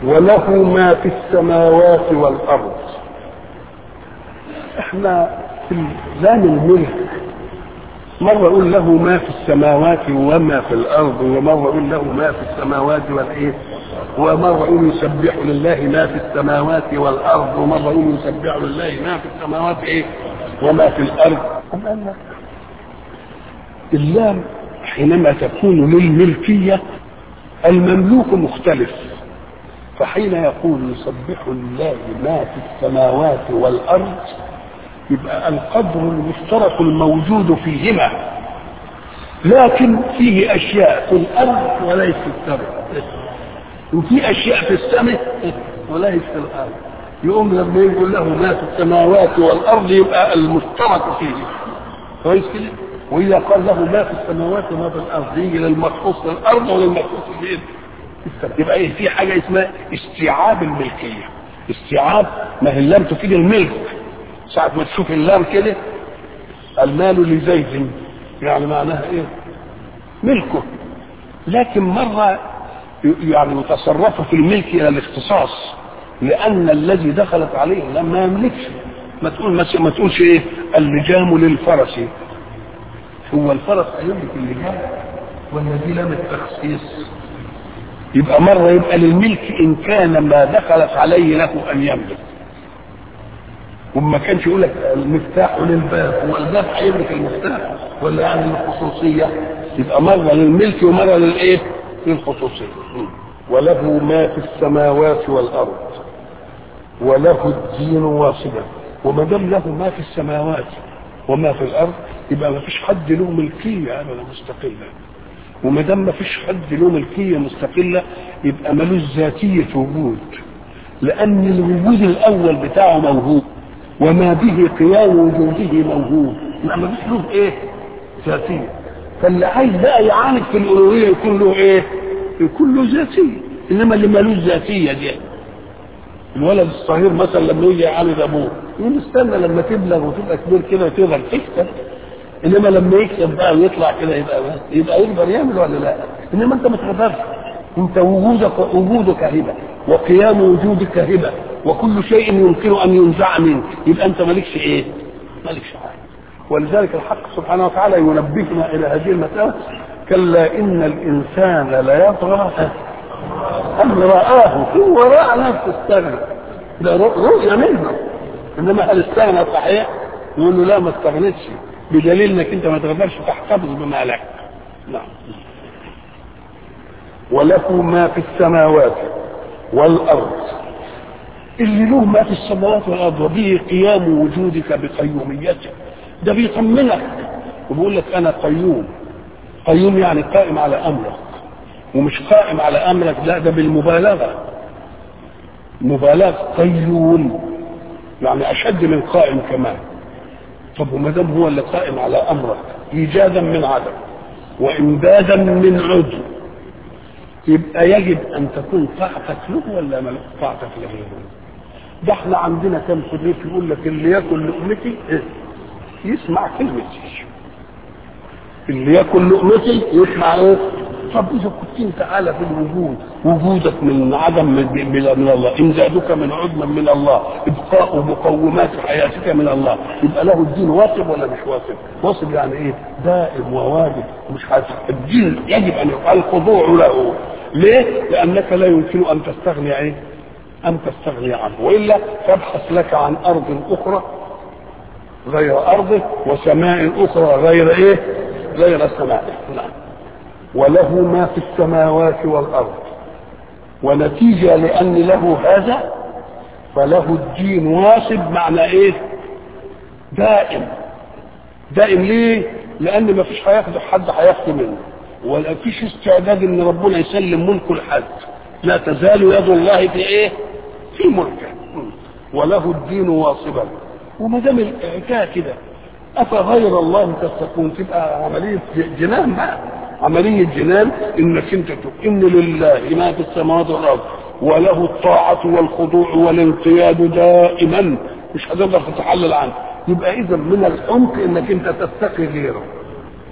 وله ما في السماوات والارض احنا في لام الملك مرة يقول له ما في السماوات وما في الأرض ومرة يقول له ما في السماوات والإيه ومرة يقول يسبح لله ما في السماوات والأرض ومرة يقول يسبح لله ما في السماوات إيه وما في الأرض أم قال لك اللام حينما تكون للملكية المملوك مختلف فحين يقول يسبح لله ما في السماوات والأرض يبقى القدر المشترك الموجود فيهما لكن فيه اشياء في الارض وليس في السماء وفي اشياء في السماء وليس في الارض يقوم لما يقول له ما في السماوات والارض يبقى المشترك فيه كويس كده واذا قال له ما في السماوات وما في الارض يجي للمخصوص في الارض وللمخصوص في ايه يبقى ايه في حاجه اسمها استيعاب الملكيه استيعاب ما هي اللام تفيد الملك ساعة ما تشوف اللام كده المال لزيد يعني معناها ايه ملكه لكن مرة يعني يتصرف في الملك الى الاختصاص لان الذي دخلت عليه لما يملكش ما تقول ما تقولش ايه اللجام للفرس هو الفرس هيملك اللجام ولا دي لام التخصيص يبقى مرة يبقى للملك ان كان ما دخلت عليه له ان يملك وما كانش يقول لك المفتاح للباب هو الباب هيملك المفتاح ولا يعني الخصوصيه يبقى مره للملك ومره للايه؟ للخصوصيه وله ما في السماوات والارض وله الدين واصبا وما دام له ما في السماوات وما في الارض يبقى ما فيش حد له ملكيه ابدا مستقله وما دام ما فيش حد له ملكيه مستقله يبقى ملوش ذاتيه وجود لان الوجود الاول بتاعه موجود وما به قيام وجوده موجود ما فيش له ايه ذاتيه فاللي عايز بقى يعاند في الالوهيه يكون له ايه يكون له ذاتيه انما اللي مالوش ذاتيه دي الولد الصغير مثلا لما يجي يعاند ابوه يقول استنى لما تبلغ وتبقى كبير كده وتقدر تكسب انما لما يكسب بقى ويطلع كده يبقى يبقى يقدر يعمل ولا لا انما انت ما تقدرش انت وجودك وجودك هبه وقيام وجودك هبه وكل شيء يمكن ان ينزع منك يبقى انت مالكش ايه؟ مالكش حاجه ولذلك الحق سبحانه وتعالى ينبهنا الى هذه المساله كلا ان الانسان ليطغى ان رآه هو راى نفسه استغنى ده رؤيا منه انما هل استغنى صحيح؟ يقول له لا ما استغنتش بدليل انك انت ما تقدرش تحتفظ بما لك نعم وله ما في السماوات والارض اللي له ما في السماوات والارض وبه قيام وجودك بقيوميته ده بيطمنك وبيقول لك انا قيوم قيوم يعني قائم على امرك ومش قائم على امرك لا ده بالمبالغه مبالغه قيوم يعني اشد من قائم كمان طب وما دام هو اللي قائم على امرك ايجادا من عدم وامدادا من عدو يبقى يجب ان تكون طاعتك له ولا ما طاعتك لغيره ده احنا عندنا كم خريف يقول لك اللي ياكل لقمتي إيه؟ يسمع كلمتي اللي ياكل لقمتي يسمع ايه طب اذا كنت انت اعلى في الوجود وجودك من عدم من, من الله امدادك من عدم من الله ابقاء مقومات حياتك من الله يبقى له الدين واصب ولا مش واصب واصب يعني ايه دائم وواجب مش حاسب الدين يجب ان يبقى الخضوع له ليه لانك لا يمكن ان تستغني ايه ان تستغني عنه والا تبحث لك عن ارض اخرى غير ارضه وسماء اخرى غير ايه غير سمائه نعم وله ما في السماوات والارض ونتيجه لان له هذا فله الدين واصب معنى ايه دائم دائم ليه لان ما فيش هياخد حد هياخد منه ولا فيش استعداد ان ربنا يسلم ملكه لحد لا تزال يد الله في ايه في ملكه وله الدين واصبا وما دام الحكايه كده افغير الله تتقون تبقى عمليه جنان بقى عملية جنان انك انت تؤمن لله ما في السماوات والارض وله الطاعة والخضوع والانقياد دائما مش هتقدر تتحلل عنه يبقى اذا من العمق انك انت تتقي غيره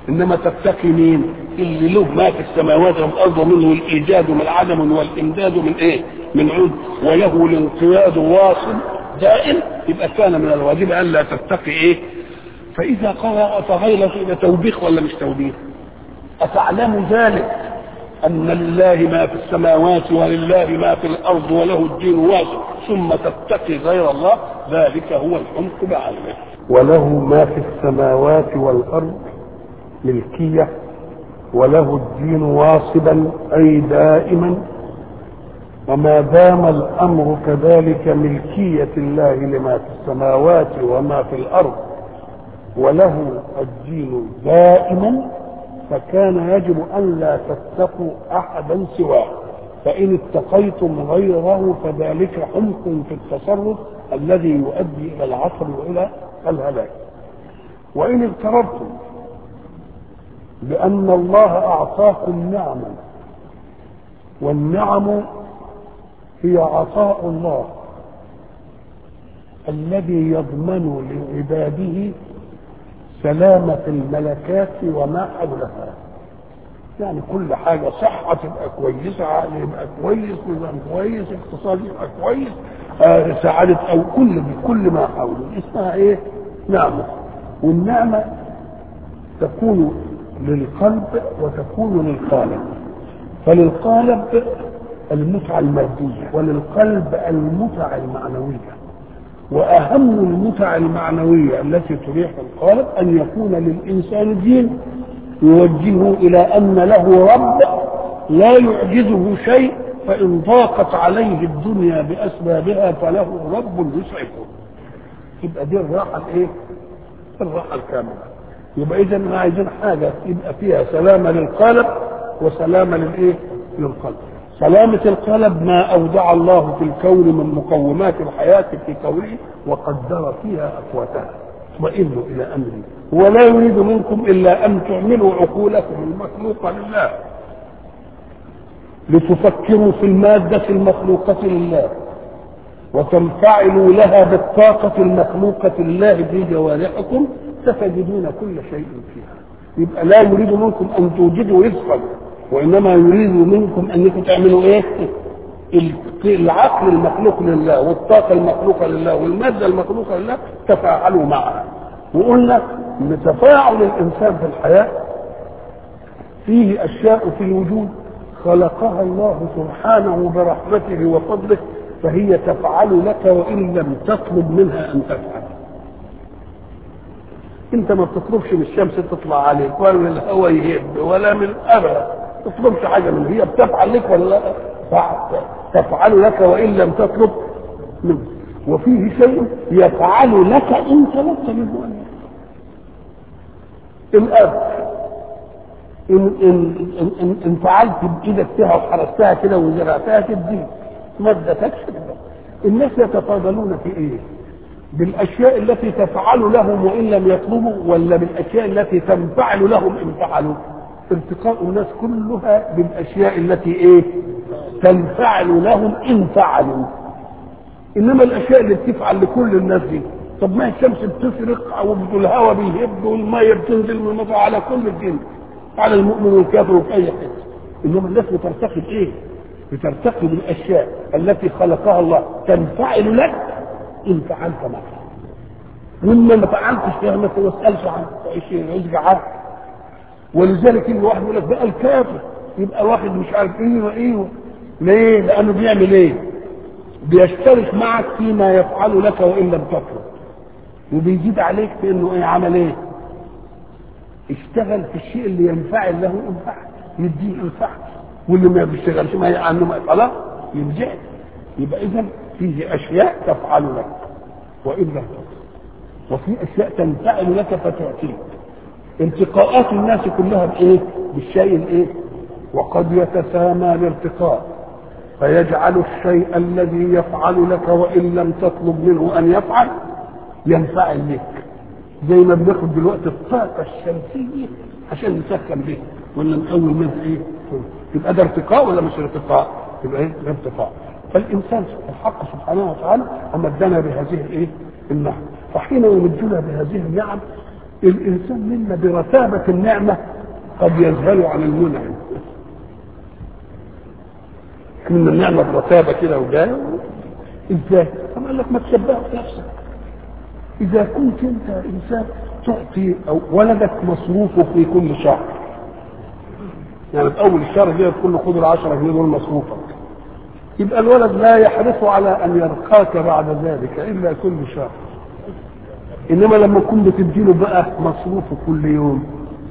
انما تتقي مين اللي له ما في السماوات والارض ومنه الايجاد من عدم والامداد من ايه من عود وله الانقياد واصل دائم يبقى كان من الواجب الا تتقي ايه فاذا قال فغير الى توبيخ ولا مش توبيخ اتعلم ذلك ان لله ما في السماوات ولله ما في الارض وله الدين واصل ثم تتقي غير الله ذلك هو الحمق بعلمه وله ما في السماوات والارض ملكيه وله الدين واصبا اي دائما وما دام الامر كذلك ملكيه الله لما في السماوات وما في الارض وله الدين دائما فكان يجب ان لا تتقوا احدا سواه فان اتقيتم غيره فذلك حمق في التصرف الذي يؤدي الى العصر والى الهلاك وان اغتررتم بان الله اعطاكم نعما والنعم هي عطاء الله الذي يضمن لعباده سلامة الملكات وما حولها يعني كل حاجة صحة تبقى كويسة عقل يبقى كويس نظام كويس اقتصاد يبقى كويس آه سعادة أو كل كل ما حوله اسمها إيه؟ نعمة والنعمة تكون للقلب وتكون للقالب فللقالب المتعة المادية وللقلب المتعة المعنوية وأهم المتع المعنوية التي تريح القالب أن يكون للإنسان دين يوجهه إلى أن له رب لا يعجزه شيء فإن ضاقت عليه الدنيا بأسبابها فله رب يسعفه يبقى دي الراحة الإيه؟ الراحة الكاملة يبقى إذا عايزين حاجة يبقى فيها سلامة للقالب وسلامة للإيه؟ للقلب سلامة القلب ما أودع الله في الكون من مقومات الحياة في كونه وقدر فيها أقواتها اطمئنوا إلى أمره ولا يريد منكم إلا أن تعملوا عقولكم المخلوقة لله لتفكروا في المادة المخلوقة لله وتنفعلوا لها بالطاقة المخلوقة لله في جوارحكم ستجدون كل شيء فيها يبقى لا يريد منكم أن توجدوا رزقا وانما يريد منكم انكم تعملوا ايه العقل المخلوق لله والطاقه المخلوقه لله والماده المخلوقه لله تفاعلوا معها وقلنا ان تفاعل الانسان في الحياه فيه اشياء في الوجود خلقها الله سبحانه برحمته وفضله فهي تفعل لك وان لم تطلب منها ان تفعل انت ما بتطلبش من الشمس تطلع عليك ولا من الهواء يهب ولا من ابدا تطلبش حاجه من هي بتفعل لك ولا لا تفعل لك وان لم تطلب منه وفيه شيء يفعل لك ان طلبت منه ان الاب إن, إن, إن, إن, إن فعلت بإيدك فيها وحرستها كده وزرعتها تديك ما ادتكش الناس يتفاضلون في ايه؟ بالاشياء التي تفعل لهم وان لم يطلبوا ولا بالاشياء التي تنفعل لهم ان فعلوا ارتقاء الناس كلها بالاشياء التي ايه تنفعل لهم ان فعلوا انما الاشياء اللي بتفعل لكل الناس دي طب ما الشمس بتفرق او الهواء بيهب والميه بتنزل من المطر على كل الدين على المؤمن والكافر وفي اي حته انما الناس بترتقي بايه؟ بترتقي بالاشياء التي خلقها الله تنفعل لك ان فعلت معها وإن ما فعلتش فيها ما تسالش عنه شيء يرجع عنه ولذلك ان واحد يقول لك بقى الكافر يبقى واحد مش عارف ايه وايه ليه؟ لانه بيعمل ايه؟ بيشترك معك فيما يفعل لك وان لم تطلب وبيزيد عليك في انه ايه عمل ايه؟ اشتغل في الشيء اللي ينفعل له انفعل يديه انفعل واللي ما بيشتغلش ما عنه ما خلاص يرجع يبقى اذا فيه اشياء تفعل لك وان لم تطلب وفي اشياء تنفعل لك فتعطيك التقاءات الناس كلها بايه؟ بالشيء الايه؟ وقد يتسامى الارتقاء فيجعل الشيء الذي يفعل لك وان لم تطلب منه ان يفعل ينفعل بك زي ما بناخد دلوقتي الطاقه الشمسيه عشان نسخن بيها ولا نقوي منها ايه؟ يبقى ده ارتقاء ولا مش ارتقاء؟ يبقى ايه؟ ده ارتقاء فالانسان الحق سبحانه وتعالى امدنا بهذه الايه؟ النعم فحين يمدنا بهذه النعم الانسان منا برتابه النعمه قد يذهل عن المنعم من النعمه برتابه كده وجايه ازاي؟ طب قال لك ما تشبهش نفسك اذا كنت انت انسان تعطي أو ولدك مصروفه في كل شهر يعني في اول الشهر كده تقول له خد ال 10 جنيه دول مصروفك يبقى الولد لا يحرص على ان يرقاك بعد ذلك الا كل شهر انما لما تكون بتديله بقى مصروفه كل يوم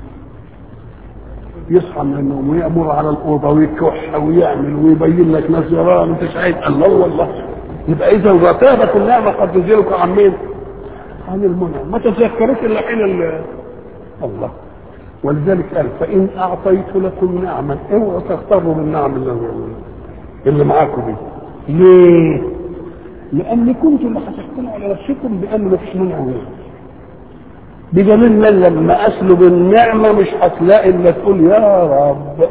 يصحى من النوم ويأمر على الأوضة ويكح ويعمل ويبين لك ناس يراه أنت سعيد الله والله يبقى إذا رتابة النعمة قد تزيلك عن مين؟ عن المنعم ما تتذكروش إلا حين الله ولذلك قال فإن أعطيت لكم نعما اوعوا تغتروا بالنعم اللي, اللي معاكم دي ليه؟ لأن كنتم اللي هتحكموا على نفسكم بأن مفيش منعم بدليل من لما اسلب النعمه مش هتلاقي الا تقول يا رب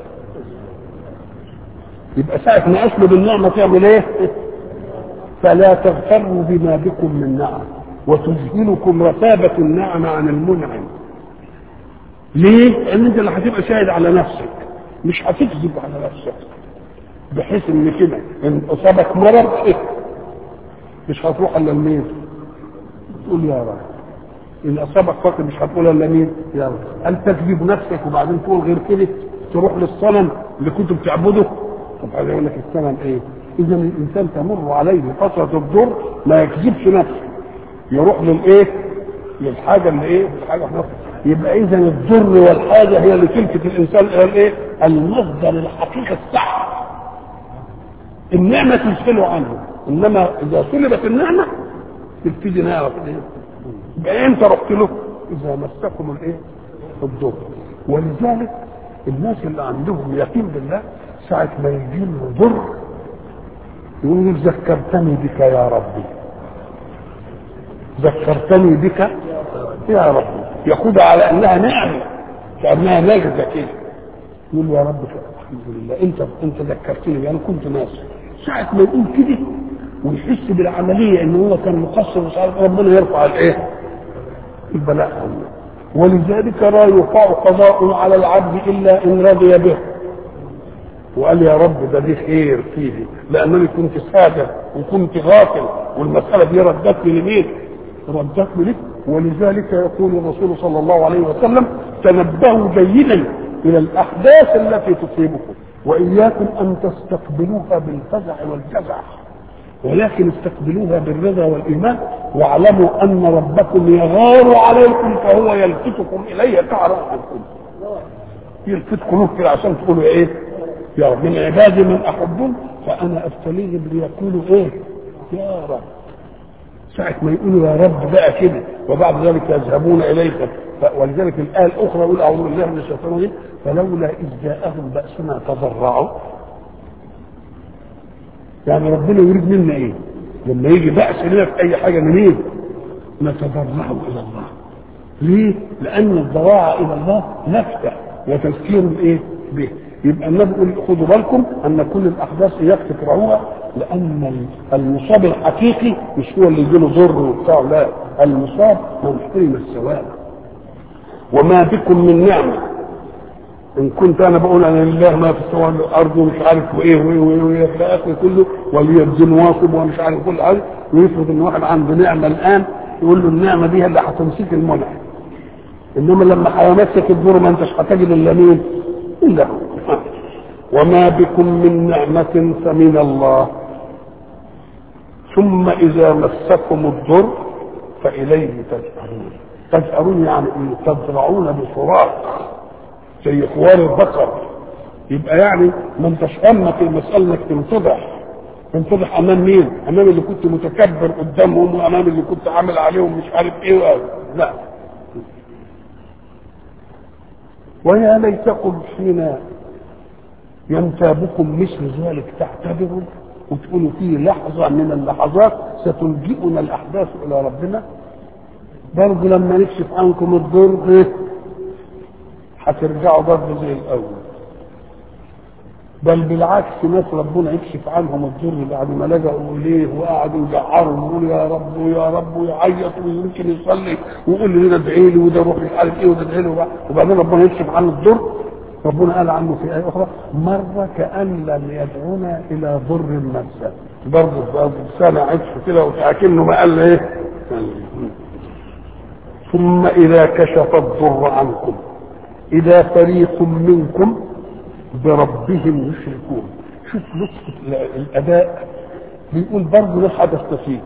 يبقى ساعة ما اسلب النعمة تعمل ايه؟ فلا تغتروا بما بكم من نعم وتذهلكم رتابة النعمة عن المنعم. ليه؟ لأن أنت اللي هتبقى شاهد على نفسك مش هتكذب على نفسك بحيث إن كده إن أصابك مرض إيه؟ مش هتروح إلا لمين؟ تقول يا رب ان اصابك فقر مش هتقول الا مين؟ يا رب هل تكذب نفسك وبعدين تقول غير كده تروح للصنم اللي كنت بتعبده طب هذا يقول لك الصنم ايه؟ اذا الانسان تمر عليه فتره الضر ما يكذبش نفسه يروح للايه؟ للحاجه اللي ايه؟ الحاجه في نفسه يبقى اذا الضر والحاجه هي اللي تلفت الانسان الى الايه؟ المصدر الحقيقي الصح النعمه تشغله عنه انما اذا سلبت النعمه تبتدي نعرف ايه؟ يبقى امتى رحت له؟ اذا مسكم الايه؟ الضر ولذلك الناس اللي عندهم يقين بالله ساعة ما يجي له ضر يقول ذكرتني بك يا ربي ذكرتني بك يا ربي ياخدها على انها نعمه كانها نجده كده يقول يا رب الحمد لله انت انت ذكرتني انا كنت ناسي ساعة ما يقول كده ويحس بالعمليه ان هو كان مقصر مش عارف ربنا يرفع الايه؟ البلاء عنه ولذلك لا يقع قضاء على العبد الا ان رضي به وقال يا رب ده دي خير فيه لانني كنت ساده وكنت غافل والمساله دي ردتني لمين؟ ردتني لك ولذلك يقول الرسول صلى الله عليه وسلم تنبهوا جيدا الى الاحداث التي تصيبكم واياكم ان تستقبلوها بالفزع والجزع ولكن استقبلوها بالرضا والايمان واعلموا ان ربكم يغار عليكم فهو يلفتكم اليه كعراءكم يلفت قلوب كده عشان تقولوا ايه يا رب من عبادي من احبهم فانا ابتليهم ليقولوا ايه يا رب ساعة ما يقولوا يا رب بقى كده وبعد ذلك يذهبون إليك ولذلك الآية الأخرى يقول أعوذ بالله من الشيطان الرجيم فلولا إذ جاءهم بأسنا تضرعوا يعني ربنا يريد منا إيه؟ لما يجي بأس لنا في أي حاجة منين؟ نتضرع إلى الله ليه؟ لأن الضراعة إلى الله لفتة وتذكير إيه؟ به يبقى النبي يقول خدوا بالكم ان كل الاحداث اياك تكرهوها لان المصاب الحقيقي مش هو اللي يجيله ضر وبتاع لا المصاب من حرم الثواب وما بكم من نعمه ان كنت انا بقول انا لله ما في السماء والارض ومش عارف وايه وايه وايه وايه الى اخره كله وليبذل واصب ومش عارف كل حاجه ويفرض ان واحد عنده نعمه الان يقول له النعمه دي اللي هتمسك المنعم انما لما هيمسك الضر ما انتش هتجد الا مين؟ الا هو وما بكم من نعمة فمن الله ثم إذا مسكم الضر فإليه تجأرون تجأرون يعني إيه؟ تزرعون بفراق زي خوار البقر يبقى يعني ما انتش همك المسألة انك تنفضح تنفضح امام مين؟ امام اللي كنت متكبر قدامهم وامام اللي كنت عامل عليهم مش عارف ايه لا ويا ليتكم حين ينتابكم مثل ذلك تعتبروا وتقولوا في لحظة من اللحظات ستلجئنا الأحداث إلى ربنا برضه لما نكشف عنكم الضر إيه؟ هترجعوا برضه زي الأول بل بالعكس ناس ربنا يكشف عنهم الضر بعد ما لجأوا اليه وقعدوا يجعروا ويقولوا يا رب ويا رب ويعيط ويمكن يصلي ويقول لي ده ادعي لي وده روح مش عارف ايه وده ادعي لي وبعدين ربنا يكشف عنه الضر ربنا قال عنه في آية أخرى مرة كأن لم يدعونا إلى ضر مسه برضه برضه سنة عطف كده وكأنه ما قال إيه ثم إذا كشف الضر عنكم إذا فريق منكم بربهم يشركون شوف لطف الأداء بيقول برضه لا حدث فيك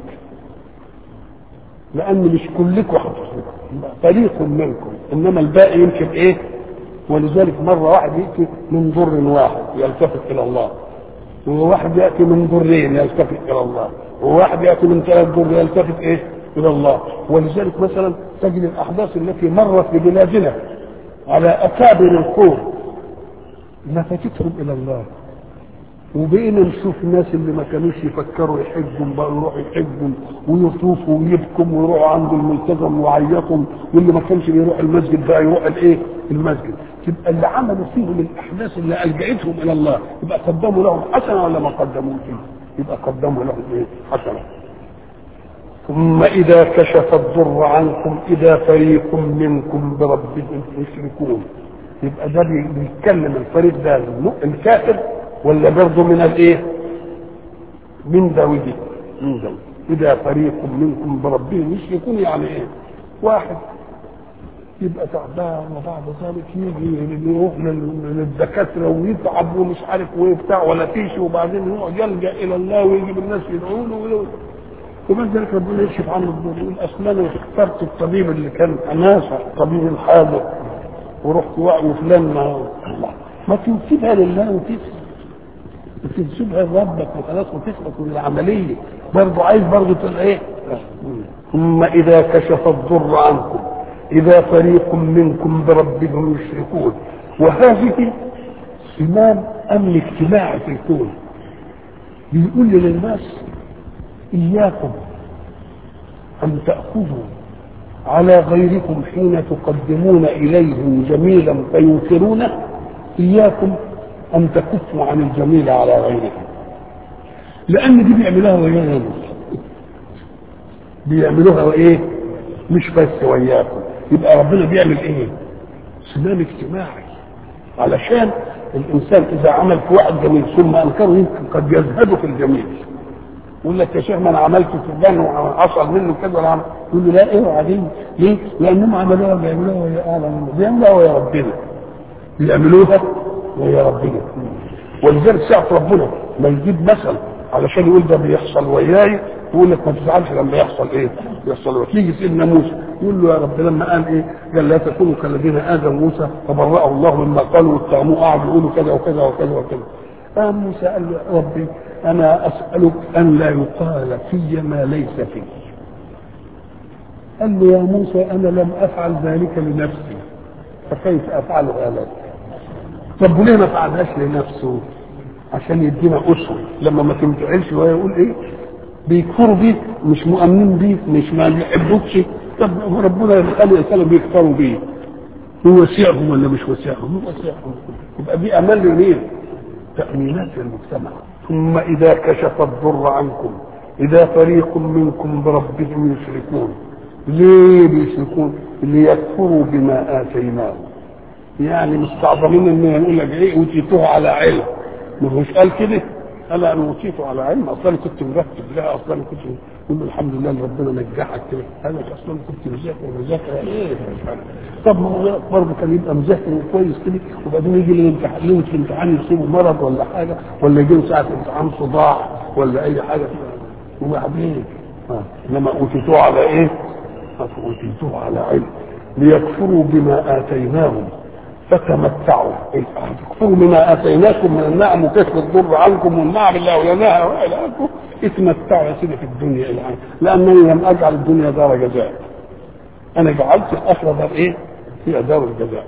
لأن مش كلكم حدث فريق منكم إنما الباقي يمكن إيه ولذلك مرة واحد يأتي من ضر واحد يلتفت إلى الله وواحد يأتي من ضرين يلتفت إلى الله وواحد يأتي من ثلاث ضر يلتفت إيه إلى الله ولذلك مثلا تجد الأحداث التي مرت ببلادنا على أكابر القوم لفتتهم إلى الله وبقينا نشوف الناس اللي ما كانوش يفكروا يحجوا بقوا يروحوا يحجوا ويطوفوا ويبكوا ويروحوا عند الملتزم ويعيطوا واللي ما كانش بيروح المسجد بقى يروح الايه؟ المسجد تبقى اللي عملوا فيهم الاحداث اللي الجأتهم الى الله يبقى قدموا لهم حسنه ولا ما قدموش؟ يبقى قدموا لهم ايه؟ حسنه. ثم إذا كشف الضر عنكم إذا فريق منكم بربهم يشركون يبقى ده بيتكلم الفريق ده الكافر ولا برضه من الايه؟ من ذويه من ذويه إذا فريق منكم بربهم يشركون يعني إيه؟ واحد يبقى تعبان وبعد ذلك يجي يروح للدكاترة ويتعب ومش عارف وايه بتاع ولا فيش وبعدين يقعد يلجأ إلى الله ويجيب الناس يدعوا له وبعد ذلك ربنا يكشف عنه الضر يقول أصل أنا اخترت الطبيب اللي كان أناسة طبيب الحاجة ورحت وفلان ما ما تنسبها لله وتسلم وتنسبها لربك وخلاص وتخلص من العمليه برضه عايز برضه تقول ايه ثم اذا كشف الضر عنكم اذا فريق منكم بربهم يشركون وهذه امام امن اجتماعي في الكون بيقول للناس اياكم ان تاخذوا على غيركم حين تقدمون اليهم جميلا فينكرونه اياكم ان تكفوا عن الجميل على غيركم لان دي بيعملوها ويانا بيعملوها ايه مش بس وياكم يبقى ربنا بيعمل ايه سلام اجتماعي علشان الانسان اذا عمل في واحد جميل ثم انكره يمكن قد يزهد في الجميل يقول لك يا شيخ ما انا عملت فلان وحصل منه كذا ولا عمل يقول له لا ايه وبعدين ليه؟ لانهم عملوها بيعملوها ويا اعلى منه بيعملوها ويا ربنا بيعملوها ويا ربنا ولذلك ساعة ربنا ما يجيب مثل علشان يقول ده بيحصل وياي يقول لك ما تزعلش لما يحصل ايه؟ يحصل وياك يجي سيدنا موسى يقول له يا رب لما قال ايه؟ قال لا تكونوا كالذين اذوا موسى فبرأه الله مما قالوا واتهموه قعدوا يقولوا كذا وكذا وكذا وكذا. قام موسى قال له يا ربي انا اسالك ان لا يقال في ما ليس فيه. قال له يا موسى انا لم افعل ذلك لنفسي فكيف افعلها لك؟ طب وليه ما فعلهاش لنفسه؟ عشان يدينا اسوه لما ما تنفعلش وهو يقول ايه؟ بيكفروا بيك مش مؤمنين بيك مش ما بيحبوكش طب ربنا قال الانسان بيكفروا بيه هو وسعهم ولا مش وسعهم؟ هو وسعهم يبقى دي امان لمين؟ تامينات للمجتمع ثم اذا كشف الضر عنكم اذا فريق منكم بربهم يشركون ليه بيشركون؟ ليكفروا بما اتيناهم يعني مستعظمين ان يقول لك ايه اوتيتوه على علم ما هوش قال كده قال انا اوتيته على علم اصلا كنت مرتب لها اصلا كنت يقول الحمد لله ان ربنا نجحك كده انا اصلا كنت مذاكر مذاكر ايه طب ما هو برضه كان يبقى مذاكر كويس كده وبعدين يجي الامتحان ليله الامتحان يصيبه مرض ولا حاجه ولا يجي له ساعه امتحان صداع ولا اي حاجه وبعدين آه. انما اوتيتوه على ايه؟ اوتيتوه على علم ليكفروا بما اتيناهم فتمتعوا تكفروا بما اتيناكم من النعم وكشف الضر عنكم والنعم اللي اوليناها والى اخره اتمتعوا يا سيدي في الدنيا الان لانني لم اجعل الدنيا دار جزاء انا جعلت الاخره دار ايه؟ هي دار الجزاء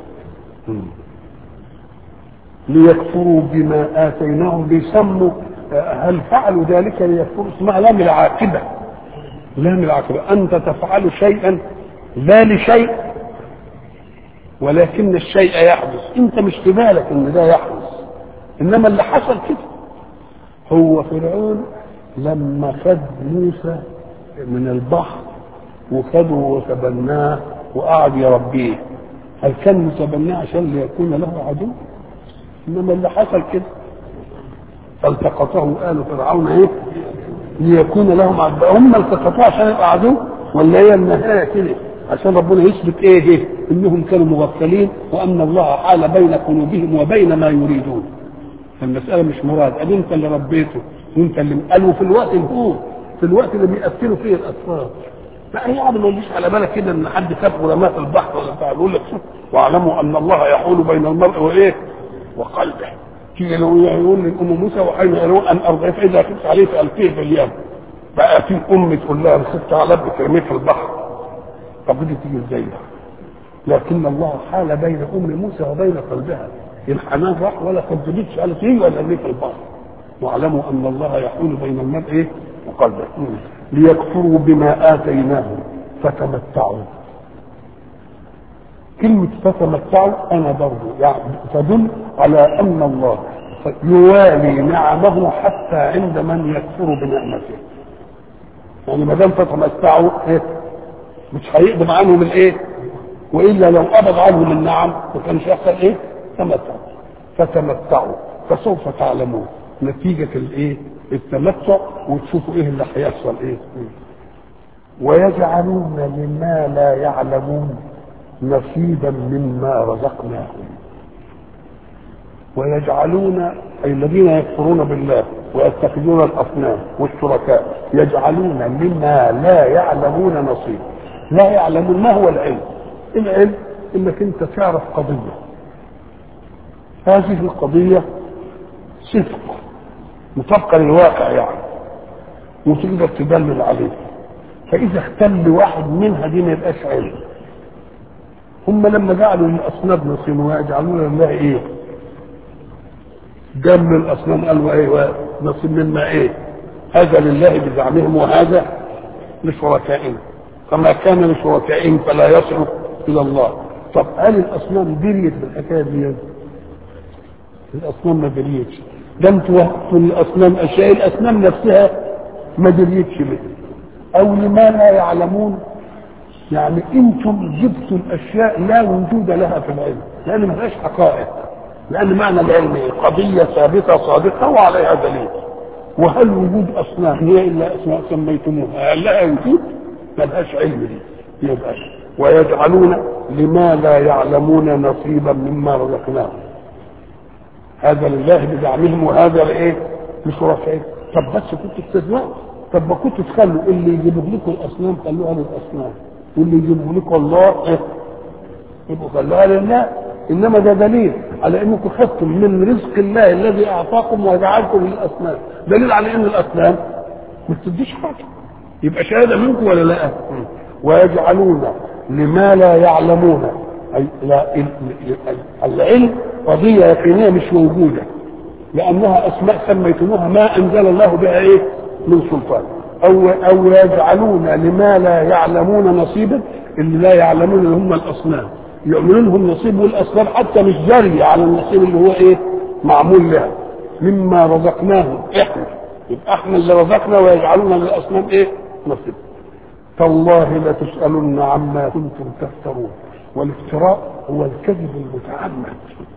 ليكفروا بما اتيناهم بيسموا هل فعلوا ذلك ليكفروا اسمها لام العاقبه لام العاقبه انت تفعل شيئا لا لشيء ولكن الشيء يحدث انت مش في بالك ان ده يحدث انما اللي حصل كده هو فرعون لما خد موسى من البحر وخده وتبناه وقعد يربيه هل كان متبناه عشان ليكون له عدو انما اللي حصل كده فالتقطه آل فرعون ايه ليكون لهم عدو هم التقطوه عشان يبقى عدو ولا هي النهايه كده عشان ربنا يثبت ايه ايه انهم كانوا مغفلين وان الله حال بين قلوبهم وبين ما يريدون المساله مش مراد ادي انت اللي ربيته وانت اللي قالوا في الوقت هو في الوقت اللي بيقتلوا فيه الاطفال لا يعني ما يجيش على بالك كده ان حد ساب علماء في البحر ولا بتاع يقول لك شوف واعلموا ان الله يحول بين المرء وايه وقلبه تيجي يقول للام موسى وحين يقولوا ان ارضعيه فاذا خفت عليه فالقيه في اليم بقى في ام تقول لها خفت على ابنك ارميه في البحر طب دي تيجي ازاي لكن الله حال بين ام موسى وبين قلبها الحنان راح ولا كذبتش قالت ايه ولا ارميه في البحر واعلموا ان الله يحول بين المرء ايه وقلبه ليكفروا بما اتيناهم فتمتعوا كلمة فتمتعوا أنا برضو يعني تدل على أن الله يوالي نعمه حتى عند من يكفر بنعمته. يعني ما دام فتمتعوا إيه؟ مش هيقدم عنهم الإيه؟ وإلا لو قبض عنهم النعم ما كانش يحصل إيه؟ تمتعوا. فتمتعوا فسوف تعلمون نتيجة الإيه؟ التمتع وتشوفوا إيه اللي هيحصل إيه؟ ويجعلون لما لا يعلمون نصيبا مما رزقناهم ويجعلون أي الذين يكفرون بالله ويتخذون الأصنام والشركاء يجعلون مما لا يعلمون نصيبا لا يعلمون ما هو العلم العلم انك انت تعرف قضية هذه القضية صدق مطابقة للواقع يعني وتقدر تدلل عليه فإذا اختل واحد منها دي ما يبقاش علم هم لما جعلوا الاصنام نصيب ويجعلون لله ايه جم الاصنام قالوا ايه نصيب مما ايه هذا لله بزعمهم وهذا لشركائنا فما كان لشركائهم فلا يصل الى الله طب هل الاصنام دريت بالحكايه دي الاصنام ما دريتش ده انتوا وهبتوا الاصنام اشياء الاصنام نفسها ما دريتش به او لما لا يعلمون يعني انتم جبتوا الاشياء لا وجود لها في العلم لان ما فيهاش حقائق لان معنى العلم قضيه ثابته صادقه وعليها دليل وهل وجود اصنام هي الا اسماء سميتموها هل لها وجود ما لهاش علم دي يبقى ويجعلون لما لا يعلمون نصيبا مما رزقناهم هذا لله بزعمهم وهذا لايه؟ لشركائهم طب بس كنتوا تستثنوا طب ما كنتوا تخلوا اللي يجيبوا لكم الاصنام خلوها للاصنام واللي يجيبه لكم الله ايه يبقوا خلوها لله انما ده دليل على انكم خدتم من رزق الله الذي اعطاكم وجعلكم للاصنام دليل على ان الاصنام ما بتديش حاجه يبقى شهاده منكم ولا لا ويجعلون لما لا يعلمون أي لا العلم قضيه يقينيه مش موجوده لانها اسماء سميتموها ما انزل الله بها ايه من سلطان او او يجعلون لما لا يعلمون نصيبا اللي لا يعلمون اللي هم الاصنام يعملون لهم نصيب والاصنام حتى مش جاريه على النصيب اللي هو ايه معمول لها مما رزقناهم احنا يبقى احنا اللي رزقنا ويجعلون للاصنام ايه نصيب تالله لتسالن عما كنتم تفترون والافتراء هو الكذب المتعمد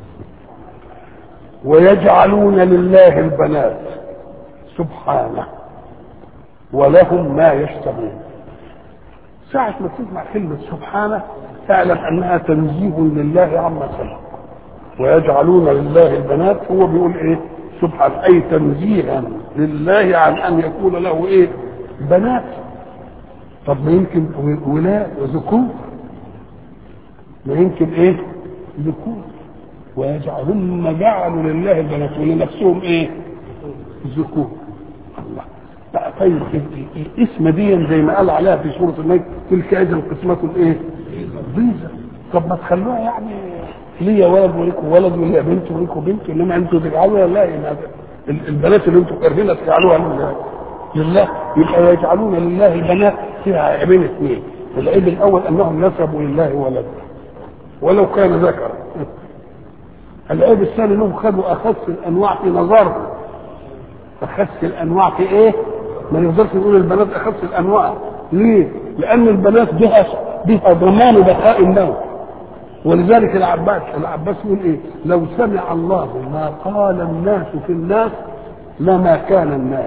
ويجعلون لله البنات سبحانه ولهم ما يشتهون ساعة ما تسمع كلمة سبحانه اعلم انها تنزيه لله عما خلق ويجعلون لله البنات هو بيقول ايه سبحانه اي تنزيها لله عن ان يكون له ايه بنات طب ما يمكن ولاء ذكور ما يمكن ايه ذكور ويجعلون جعلوا لله البنات ولنفسهم ايه ذكور الله بقى طيب الاسم دي زي ما قال عليها في سوره النجم تلك اذا القسمه الايه؟ ضيزه طب ما تخلوها يعني ليا ولد وليكم ولد وليا بنت وليكم بنت انما انتوا تجعلوها لا يعني البنات اللي انتوا كارهينها تجعلوها لله لله يبقى يجعلون لله البنات فيها عيبين اثنين العيب الاول انهم نسبوا لله ولدا ولو كان ذكرا العيب الثاني انهم خدوا اخس الانواع في نظرهم اخس الانواع في ايه؟ ما نقدرش نقول البنات اخس الانواع ليه؟ لان البنات بها بها ضمان بقاء النوم ولذلك العباس العباس يقول ايه؟ لو سمع الله ما قال الناس في الناس لما كان الناس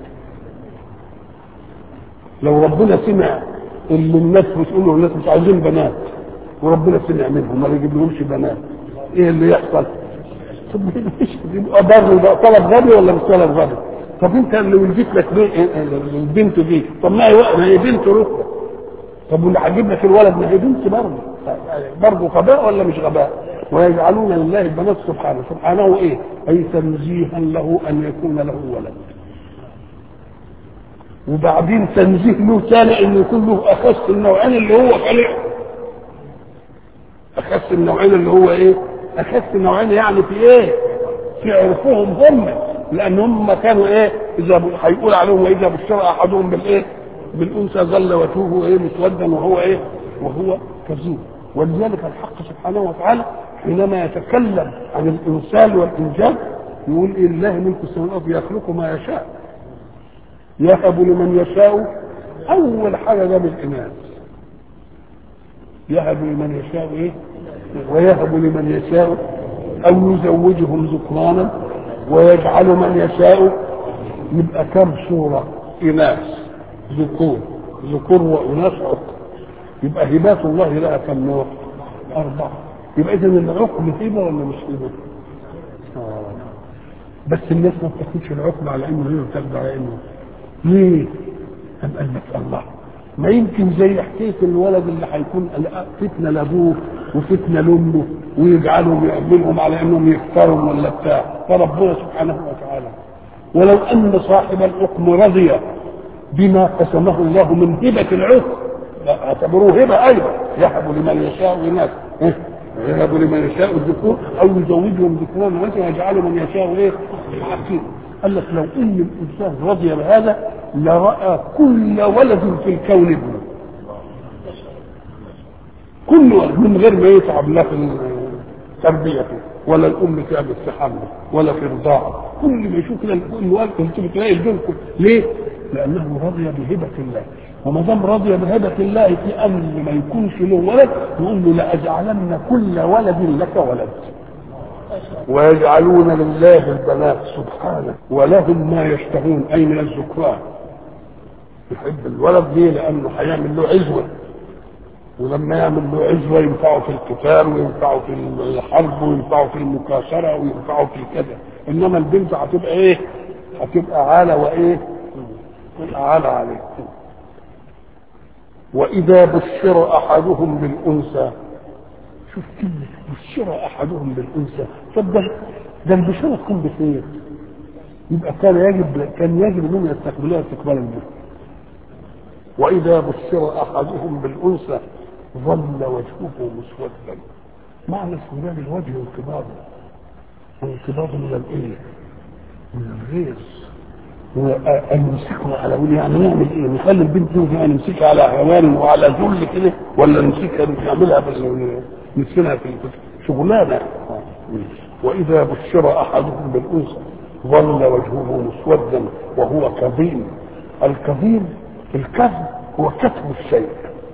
لو ربنا سمع اللي الناس بتقوله الناس مش عايزين بنات وربنا سمع منهم ما يجيب لهمش بنات ايه اللي يحصل؟ طب يبقى برضه ده طلب غبي ولا مش طلب غبي؟ طب انت اللي ولدت لك البنت دي طب ما هي ما هي بنت ركبه طب واللي هجيب لك الولد ما هي بنت برضه برضه غباء ولا مش غباء؟ ويجعلون لله البنات سبحانه سبحانه ايه؟ اي تنزيها له ان يكون له ولد وبعدين تنزيه له ثاني ان يكون له اخس النوعين اللي هو خلقه اخس النوعين اللي هو ايه؟ اخس النوعين يعني في ايه؟ في عرفهم هم لان هم كانوا ايه؟ اذا هيقول عليهم واذا بشر احدهم بالايه؟ بالانثى ظل وجهه ايه مسودا وهو ايه؟ وهو كذوب ولذلك الحق سبحانه وتعالى حينما يتكلم عن الانسان والانجاب يقول إيه لله ملك السماوات يخلق ما يشاء يهب لمن يشاء اول حاجه جاب الاناث يهب لمن يشاء ايه ويهب لمن يشاء او يزوجهم ذكرانا ويجعل من يشاء يبقى كم صوره اناث ذكور ذكور واناث عقل يبقى هبات الله لها كم نوع اربعه يبقى اذا العقل هبه ولا مش هبه آه. بس الناس ما بتاخدش العقل على انه هي بتاخد على انه ليه؟ أم قال لك الله ما يمكن زي حكايه الولد اللي هيكون فتنه لابوه وفتنه لامه ويجعلهم يعملهم على انهم يختاروا ولا بتاع فربنا سبحانه وتعالى ولو ان صاحب الحكم رضي بما قسمه الله من هبه العقل اعتبروه هبه ايضا يهب لمن يشاء اناث يهب لمن يشاء الذكور او يزوجهم ذكرانا وانت ويجعل من يشاء ايه؟ حكيم قال لك لو ان الانسان رضي بهذا لراى كل ولد في الكون ابنه كل ولد من غير ما يتعب لا في تربيته ولا الام تعبت في حمله ولا في رضاعه كل ما يشوف كده الولد انت بتلاقي البنت ليه؟ لانه رضي بهبه الله وما دام رضي بهبه الله في امر ما يكونش له ولد يقول له لاجعلن كل ولد لك ولد ويجعلون لله البنات سبحانه ولهم ما يشتهون اي من الذكران يحب الولد ليه لانه هيعمل له عزوه ولما يعمل له عزوه ينفعه في القتال وينفعه في الحرب وينفعه في المكاسره وينفعه في كذا انما البنت هتبقى ايه؟ هتبقى عاله وايه؟ تبقى عاله عليه واذا بشر احدهم بالانثى شوف كلمة بشر أحدهم بالأنثى طب ده ده البشارة تكون بخير يبقى كان يجب كان يجب انهم يستقبلوها استقبالا به وإذا بشر أحدهم بالأنثى ظل وجهه مسودا معنى اسودان الوجه انقباضه وانقباضه من الايه؟ من الغيظ ونمسكه على ولي يعني نعمل ايه؟ نخلي البنت دي يعني نمسكها على هوان وعلى ذل كده ولا نمسكها نعملها بال نسكنها في شغلانه واذا بشر احدهم بالانثى ظل وجهه مسودا وهو كظيم الكظيم الكظم هو كتم الشيء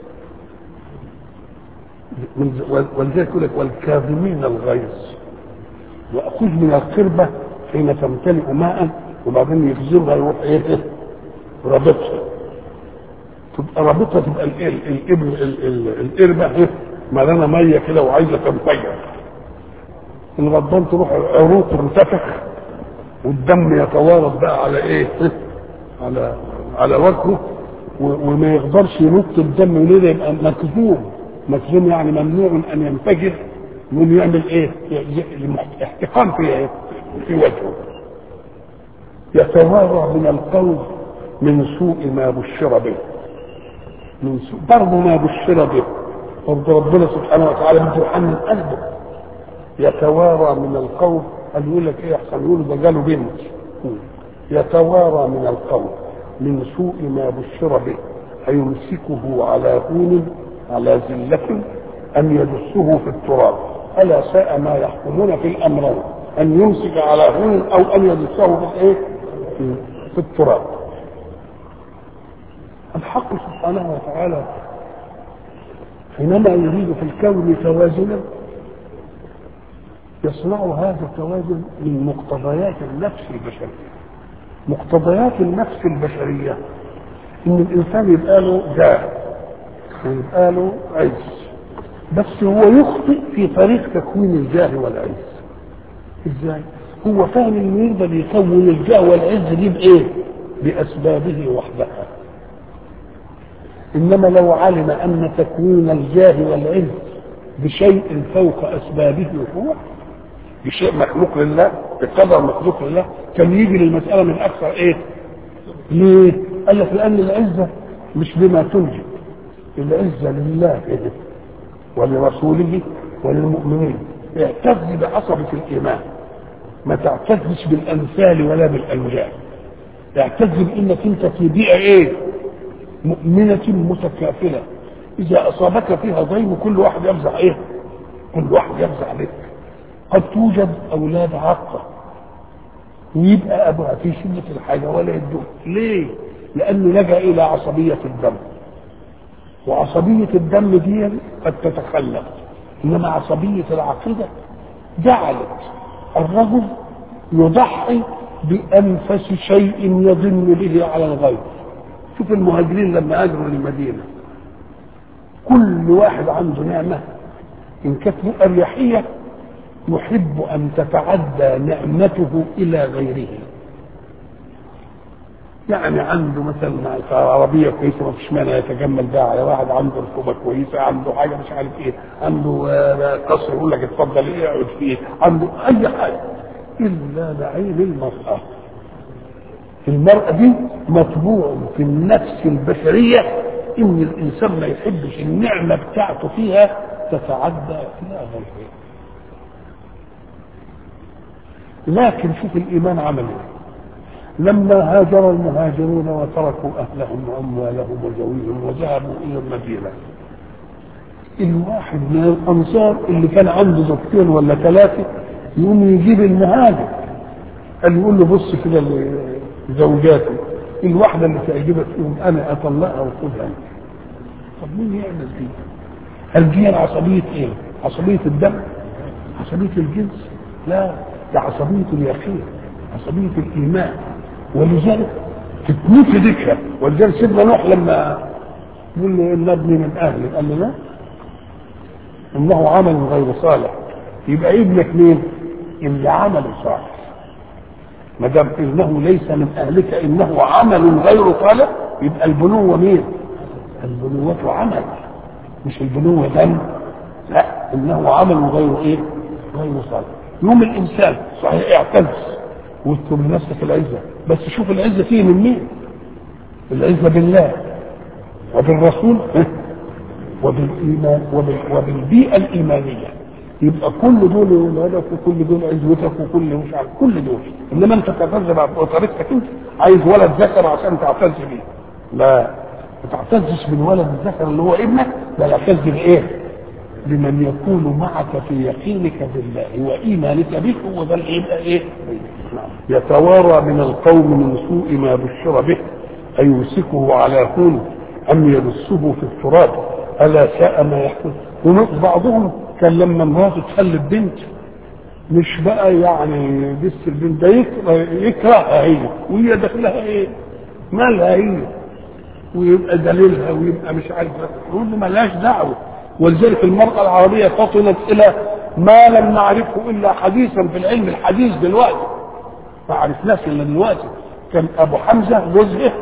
ولذلك يقول لك والكاظمين الغيظ وأخذ من القربة حين تمتلئ ماء وبعدين يخزنها يروح ايه رابطها تبقى رابطها تبقى الابن القربة ايه ملانة مية كده وعايزة تنفجر الغضبان تروح عروق تنتفخ والدم يتوارد بقى على ايه على على وجهه وما يقدرش ينط الدم وليه يبقى مكذوب مكذوب يعني ممنوع ان ينفجر يقوم يعمل ايه احتقان في ايه في وجهه يتوارى من القول من سوء ما بشر به من سوء برضه ما بشر به برضه ربنا سبحانه وتعالى بده يحنن قلبه يتوارى من القول قال يقول لك ايه احسن يقول ده جاله بنت يتوارى من القول من سوء ما بشر به أيمسكه على هون على ذلة أم يدسه في التراب الا ساء ما يحكمون في الامرين ان يمسك على هون او ان يدسه في الايه؟ في التراب الحق سبحانه وتعالى حينما يريد في الكون توازنا يصنع هذا التوازن من مقتضيات النفس البشريه مقتضيات النفس البشريه ان الانسان يبقى له جاه ويبقى له عز بس هو يخطئ في طريق تكوين الجاه والعز ازاي هو فاهم انه يقدر يكون الجاه والعز دي بايه باسبابه وحدها انما لو علم ان تكوين الجاه والعز بشيء فوق اسبابه هو بشيء مخلوق لله بقدر مخلوق لله كان يجي للمساله من اكثر ايه ليه قال لك لان العزه مش بما تنجب العزه لله كده ولرسوله وللمؤمنين اعتز بعصبة الإيمان ما تعتزش بالأمثال ولا بالأنجاب اعتز بأنك أنت في بيئة إيه مؤمنة متكافلة إذا أصابك فيها ضيم كل واحد يفزع إيه كل واحد يفزع بك قد توجد أولاد عاقة ويبقى أبوها في شدة الحاجة ولا يدوه ليه؟ لأنه لجأ إلى عصبية الدم وعصبية الدم دي قد تتخلف إنما عصبية العقيدة جعلت الرجل يضحي بأنفس شيء يظن به على الغير شوف المهاجرين لما هاجروا للمدينة كل واحد عنده نعمة إن كانت أريحية يحب أن تتعدى نعمته إلى غيره يعني عنده مثلا عربيه كويسه ما فيش مانع يتجمل بها على واحد عنده ركوبه كويسه عنده حاجه مش عارف ايه عنده قصر يقول لك اتفضل ايه اقعد فيه عنده اي حاجه الا لعين المراه المرأة دي مطبوع في النفس البشرية إن الإنسان ما يحبش النعمة بتاعته فيها تتعدى إلى غيره. لكن شوف الإيمان عمل إيه؟ لما هاجر المهاجرون وتركوا اهلهم واموالهم وزويهم وذهبوا الى المدينه الواحد من الانصار اللي كان عنده زوجتين ولا ثلاثه يقوم يجيب المهاجر قال يقول له بص كده لزوجاتي الواحده اللي تعجبك فيهم انا اطلقها وخذها طب مين يعمل دي؟ هل دي عصبيه ايه؟ عصبيه الدم؟ عصبيه الجنس؟ لا ده عصبيه اليقين عصبيه الايمان ولذلك تتموت في ذكرى ولذلك سيدنا نوح لما يقول له ان ابني من اهلي قال له لا انه عمل غير صالح يبقى ابنك مين؟ اللي عمل صالح ما دام انه ليس من اهلك انه عمل غير صالح يبقى البنوه مين؟ البنوة عمل مش البنوة دم لا انه عمل غير ايه؟ غير صالح يوم الانسان صحيح اعتز واذكر لنفسك العزه بس شوف العزه فيه من مين؟ العزه بالله وبالرسول وبالايمان وبالبيئه الايمانيه يبقى كل دول ولادك وكل دول عزوتك وكل مش عارف كل دول انما انت تعتز بطريقتك انت عايز ولد ذكر عشان تعتز بيه لا ما تعتزش بالولد الذكر اللي هو ابنك بل اعتز بايه؟ بمن يكون معك في يقينك بالله وايمانك به هو ده اللي يبقى ايه؟ يتوارى من القوم من سوء ما بشر به أيمسكه على هون أم يدسه في التراب ألا ساء ما يحكم وبعضهم كان لما مراته تخلف بنت مش بقى يعني دس البنت ده يكرهها هي وهي داخلها ايه؟ مالها هي ويبقى دليلها ويبقى مش عارف يقول له ملهاش دعوه ولذلك المرأة العربية فطنت إلى ما لم نعرفه إلا حديثا في العلم الحديث دلوقتي ما عرفناش إلا دلوقتي كان أبو حمزة جوزها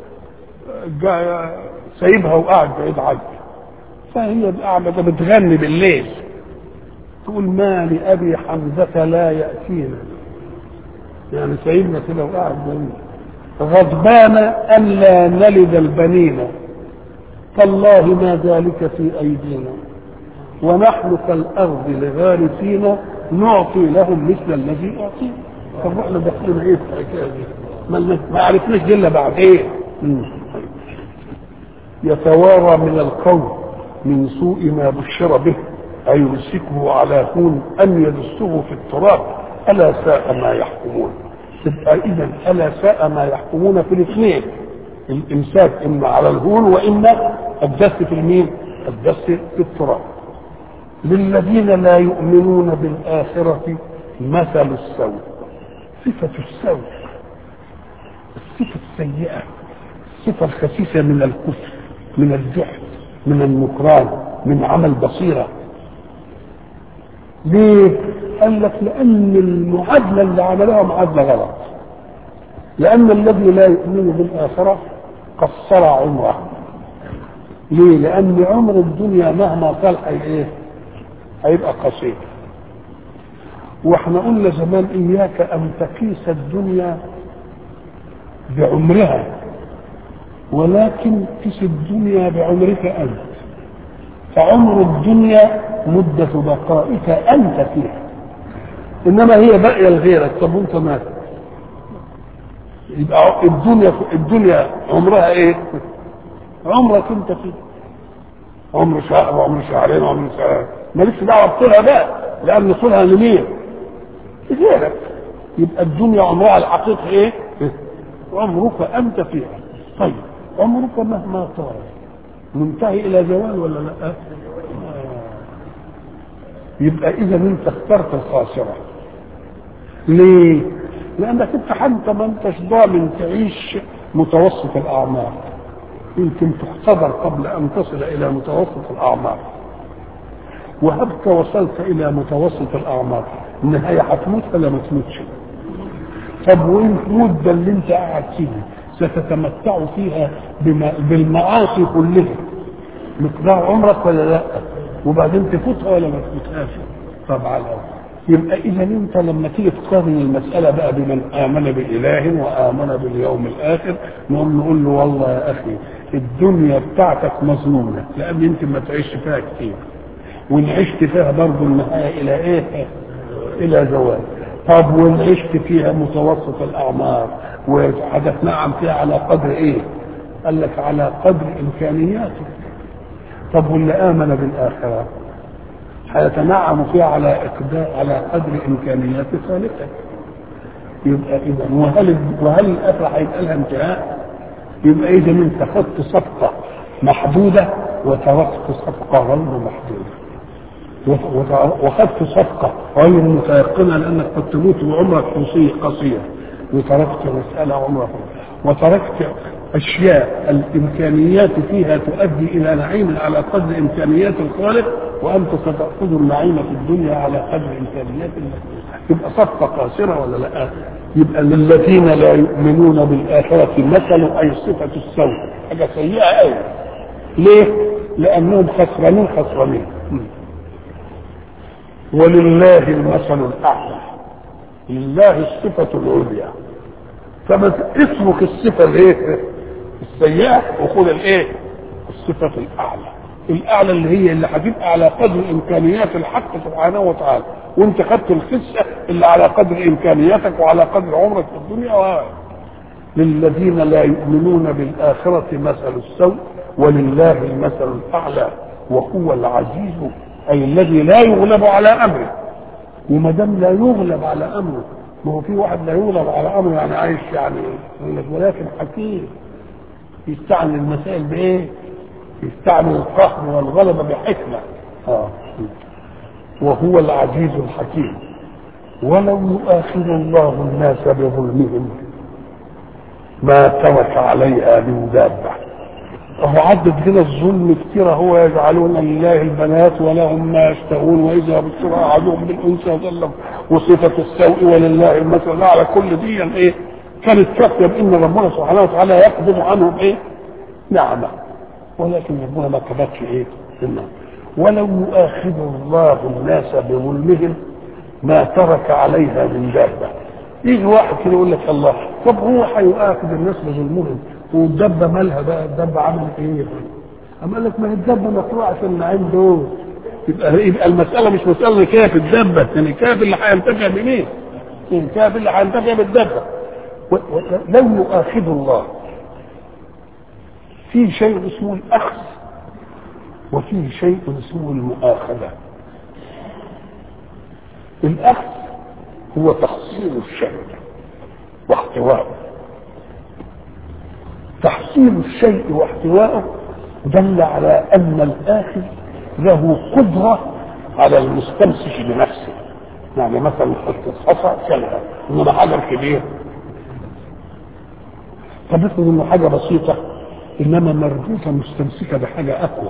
سايبها وقاعد بعيد عنها فهي قاعدة بتغني بالليل تقول ما لأبي حمزة لا يأتينا يعني سايبنا كده وقاعد بعيد غضبان أن لا نلد البنين تالله ما ذلك في أيدينا ونحن كالأرض لغارسين نعطي لهم مثل الذي أعطينا طب احنا داخلين ايه في الحكايه دي؟ ما ما عرفناش دي الا بعد ايه؟ يتوارى من القوم من سوء ما بشر به أيمسكه على هون أم يدسه في التراب ألا ساء ما يحكمون تبقى إذا ألا ساء ما يحكمون في الاثنين الإمساك إما على الهون وإما الدس في المين الدس في التراب للذين لا يؤمنون بالآخرة مثل السوء صفة السوء الصفة السيئة الصفة الخسيسة من الكفر من الجحد من النكران من عمل بصيرة ليه؟ قال لك لأن المعادلة اللي عملها معادلة غلط لأن الذي لا يؤمن بالآخرة قصر عمره ليه؟ لأن عمر الدنيا مهما طال إيه؟ هيبقى قصير واحنا قلنا زمان إياك أن تقيس الدنيا بعمرها ولكن قيس الدنيا بعمرك أنت فعمر الدنيا مدة بقائك أنت فيها إنما هي باقية لغيرك طب وأنت مات يبقى الدنيا الدنيا عمرها إيه؟ عمرك أنت فيه عمر شهر وعمر شهرين وعمر شهرين مالكش دعوة بطولها بقى لأن طولها لمين؟ غيرك يبقى الدنيا عمرها الحقيقي إيه؟ عمرك أنت فيها طيب عمرك مهما طال منتهي الى زوال ولا لا يبقى اذا انت اخترت الخاسره ليه لانك انت حتى ما انتش ضامن تعيش متوسط الاعمار يمكن تحتضر قبل ان تصل الى متوسط الاعمار وهبك وصلت الى متوسط الاعمار النهايه هتموت ولا ما تموتش طب وين المده اللي انت قاعد فيها ستتمتع فيها بما بالمعاصي كلها مقدار عمرك ولا لا وبعدين تفوتها ولا ما تفوتهاش طبعا يبقى اذا انت لما تيجي تقارن المساله بقى بمن امن باله وامن باليوم الاخر نقول نقول له والله يا اخي الدنيا بتاعتك مظلومه لان انت ما تعيش فيها كتير وان عشت فيها برضه النهايه الى ايه؟ الى زوال طب وان عشت فيها متوسط الاعمار وهتتنعم فيها على قدر ايه؟ قال لك على قدر امكانياتك طب واللي امن بالاخره هيتنعم فيها على اقدار على قدر امكانيات خالقك يبقى اذا وهل وهل الاخره هيبقى لها انتهاء؟ يبقى اذا انت خدت صفقه محدوده وتركت صفقه غير محدوده وخدت صفقة غير متيقنة لأنك قد تموت وعمرك قصير وتركت مسألة عمرك وتركت أشياء الإمكانيات فيها تؤدي إلى نعيم على قدر إمكانيات الخالق وأنت ستأخذ النعيم في الدنيا على قدر إمكانيات الله يبقى صفقة قاصرة ولا لا؟ يبقى للذين لا يؤمنون بالآخرة مثل أي صفة السوء حاجة سيئة أوي ليه؟ لأنهم خسرانين خسرانين ولله المثل الاعلى لله الصفه العليا فما اترك الصفه الايه السيئه وخذ الايه الصفه الاعلى الاعلى اللي هي اللي هتبقى على قدر امكانيات الحق سبحانه وتعالى وانت خدت الخسه اللي على قدر امكانياتك وعلى قدر عمرك في الدنيا و... للذين لا يؤمنون بالاخره مثل السوء ولله المثل الاعلى وهو العزيز اي الذي لا يغلب على امره وما دام لا يغلب على امره ما هو في واحد لا يغلب على امره يعني عايش يعني ولكن حكيم يستعمل المسائل بايه؟ يستعمل القهر والغلبه بحكمه اه وهو العزيز الحكيم ولو يؤاخذ الله الناس بظلمهم ما ترك عليها من دابه هو عدد هنا الظلم كتير هو يجعلون لله البنات ولهم ما يشتهون واذا بشر احدهم بالانثى ظل وصفه السوء ولله المثل على كل دي ايه كانت كافيه بان ربنا سبحانه وتعالى يقبض عنهم ايه نعمه ولكن ربنا ما كتبش ايه النعمه ولو يؤاخذ الله الناس بظلمهم ما ترك عليها من دابه يجي واحد كده يقول لك الله طب هو هيؤاخذ الناس بظلمهم والدبه مالها بقى الدبه عملت ايه؟ اما قال لك ما هي الدبه مخلوقه عشان النعيم دول يبقى يبقى المساله مش مساله كيف الدبه يعني كيف اللي هينتفع بمين؟ كيف اللي هينتفع بالدبه لو يؤاخذ الله في شيء اسمه الاخذ وفيه شيء اسمه المؤاخذه الأخذ هو تحصيل الشيء واحتواءه تحصيل الشيء واحتواءه دل على أن الآخذ له قدرة على المستمسك بنفسه يعني مثلا حتة حصى شالها إنما حجر كبير طب افرض إنه حاجة بسيطة إنما مربوطة مستمسكة بحاجة أقوى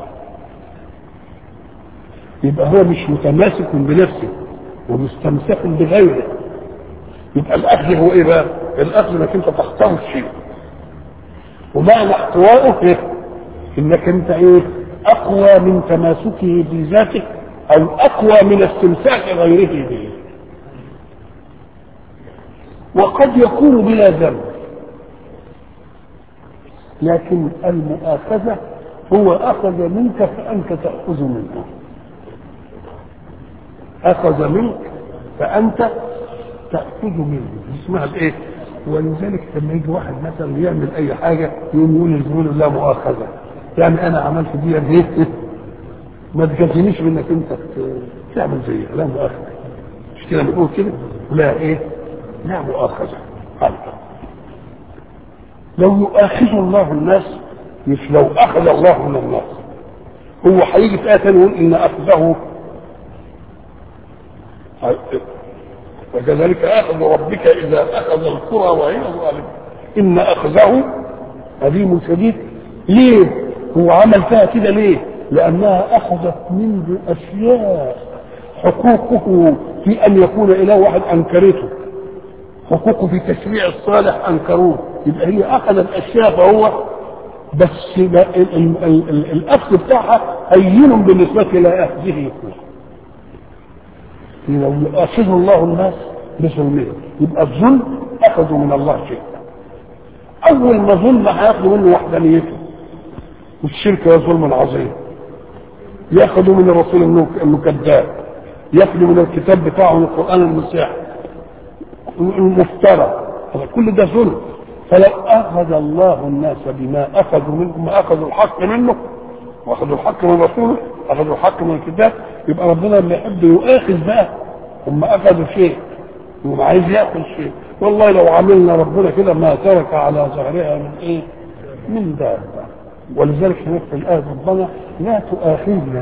يبقى هو مش متماسك بنفسه ومستمسك بغيره يبقى الاخذ هو ايه بقى؟ الاخذ انك انت تحتوي الشيء ومعنى احتوائه ايه؟ انك انت ايه؟ اقوى من تماسكه بذاته او اقوى من استمساك غيره به وقد يكون بلا ذنب لكن المؤاخذة هو أخذ منك فأنت تأخذ منه أخذ منك فأنت تأخذ منه اسمها الإيه؟ ولذلك لما يجي واحد مثلا يعمل أي حاجة يقوم يقول للزميل لا مؤاخذة يعني أنا عملت دي ليه؟ ما تجازينيش منك أنت تعمل زيها لا مؤاخذة مش كده بنقول كده؟ لا إيه؟ لا مؤاخذة أبدا لو يؤاخذ الله الناس مش لو أخذ الله من الناس هو هيجي في آية تانية يقول إن أخذه وكذلك اخذ ربك اذا اخذ القرى وهي ظالمه ان اخذه أليم شديد ليه هو عمل فيها كده ليه لانها اخذت منه اشياء حقوقه في ان يكون اله واحد انكرته حقوقه في تشريع الصالح انكروه يبقى هي اخذت اشياء فهو بس الاخذ بتاعها هين بالنسبه الى اخذه لو يؤاخذ الله الناس بظلمهم يبقى الظلم اخذوا من الله شيء اول ما ظلم هياخدوا منه وحدانيته والشرك هو ظلم عظيم ياخذوا من الرسول انه انه كذاب ياخذوا من الكتاب بتاعه القران المسيح المفترى هذا كل ده ظلم فلو اخذ الله الناس بما اخذوا منه ما اخذوا الحق منه واخذوا الحق من رسوله اخذوا الحق من الكتاب يبقى ربنا لما يحب يؤاخذ بقى هم اخذوا شيء هم عايز ياخذ شيء والله لو عملنا ربنا كده ما ترك على ظهرها من ايه؟ من دابه ولذلك هناك في الايه ربنا لا تؤاخذنا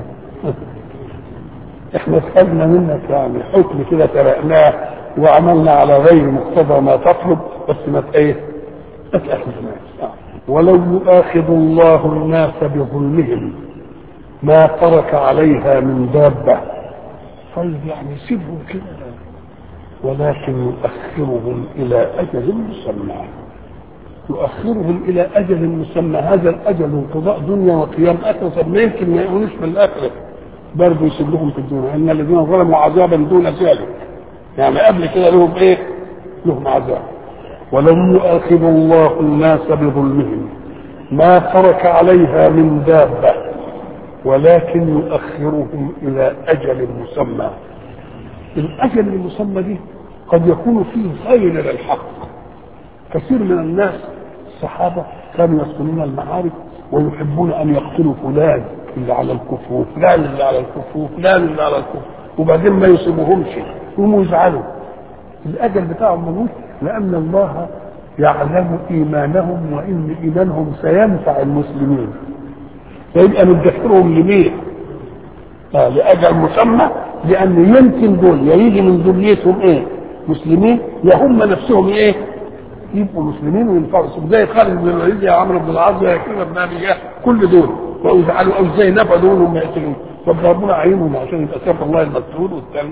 احنا خدنا منك يعني حكم كده سرقناه وعملنا على غير مقتضى ما تطلب بس ما ايه؟ ما تاخذناش ولو يؤاخذ الله الناس بظلمهم ما ترك عليها من دابة طيب يعني سيبهم كده ولكن يؤخرهم إلى أجل مسمى يؤخرهم إلى أجل مسمى هذا الأجل انقضاء دنيا وقيام آخرة طب ما يمكن ما يقولوش في الآخرة برضه يسيب لهم في الدنيا إن الذين ظلموا عذابا دون ذلك يعني قبل كده لهم إيه؟ لهم عذاب ولم يؤاخذ الله الناس بظلمهم ما ترك عليها من دابه ولكن يؤخرهم الى اجل مسمى الاجل المسمى دي قد يكون فيه خير للحق كثير من الناس الصحابه كانوا يسكنون المعارك ويحبون ان يقتلوا فلان اللي على الكفر وفلان اللي على الكفر وفلان اللي على الكفر وبعدين ما يصيبهمش يقوموا يزعلوا الاجل بتاعهم ملوش لان الله يعلم ايمانهم وان ايمانهم سينفع المسلمين فيبقى ندخرهم لمين؟ آه لاجل مسمى لان يمكن دول يا يجي من ذريتهم ايه؟ مسلمين يا هم نفسهم ايه؟ يبقوا مسلمين وينفعوا زي خالد بن الوليد يا عمرو بن العاص يا كلمه بن ابي جهل كل دول بقوا يزعلوا او ازاي نفعوا دول وهم يقتلون طب ربنا عينهم عشان يبقى سيف الله المسؤول والثاني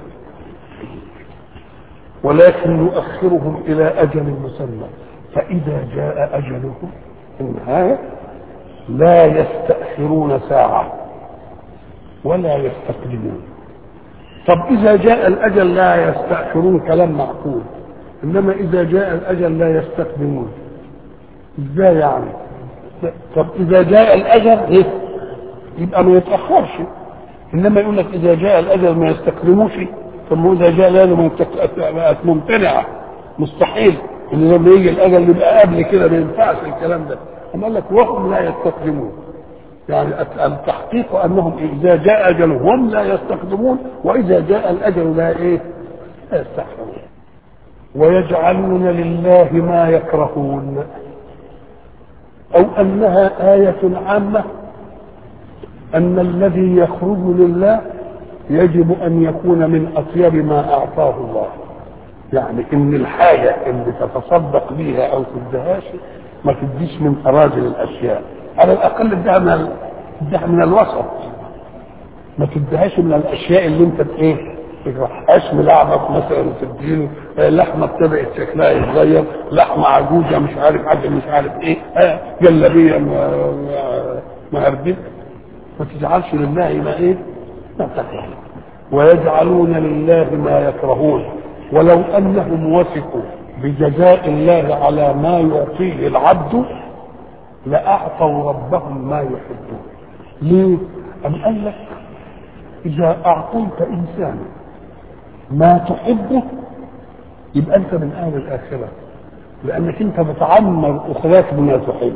ولكن يؤخرهم الى اجل مسمى فاذا جاء اجلهم النهايه لا يستأخرون ساعة ولا يستقدمون طب إذا جاء الأجل لا يستأخرون كلام معقول إنما إذا جاء الأجل لا يستقدمون إزاي يعني طب إذا جاء الأجل إيه؟ يبقى ما يتأخرش إنما يقول لك إذا جاء الأجل ما يستقدموش ثم إذا جاء لازم بقت ممتنعة مستحيل إن لما يجي الأجل يبقى قبل كده ما ينفعش الكلام ده أما قال لك وهم لا يستقدمون يعني التحقيق انهم اذا جاء اجلهم هم لا يستقدمون واذا جاء الاجل لا ايه لا يستحقون ويجعلون لله ما يكرهون أو أنها آية عامة أن الذي يخرج لله يجب أن يكون من أطيب ما أعطاه الله يعني إن الحاجة اللي تتصدق بيها أو تدهاش ما تديش من أراجل الأشياء على الأقل ادها من ادها من الوسط ما تديهاش من الأشياء اللي أنت إيه تجرحهاش ملعبك مثلا تديله لحمه ابتدأت شكلها يتغير لحمه عجوزه مش عارف حاجه مش عارف ايه جلابيه مهربده ما تجعلش لله ما ايه ما تكره ويجعلون لله ما يكرهون ولو انهم وثقوا بجزاء الله على ما يعطيه العبد لاعطوا ربهم ما يحبون ليه ام قال لك اذا اعطيت انسانا ما تحبه يبقى انت من اهل الاخره لانك انت بتعمر اخراك بما تحب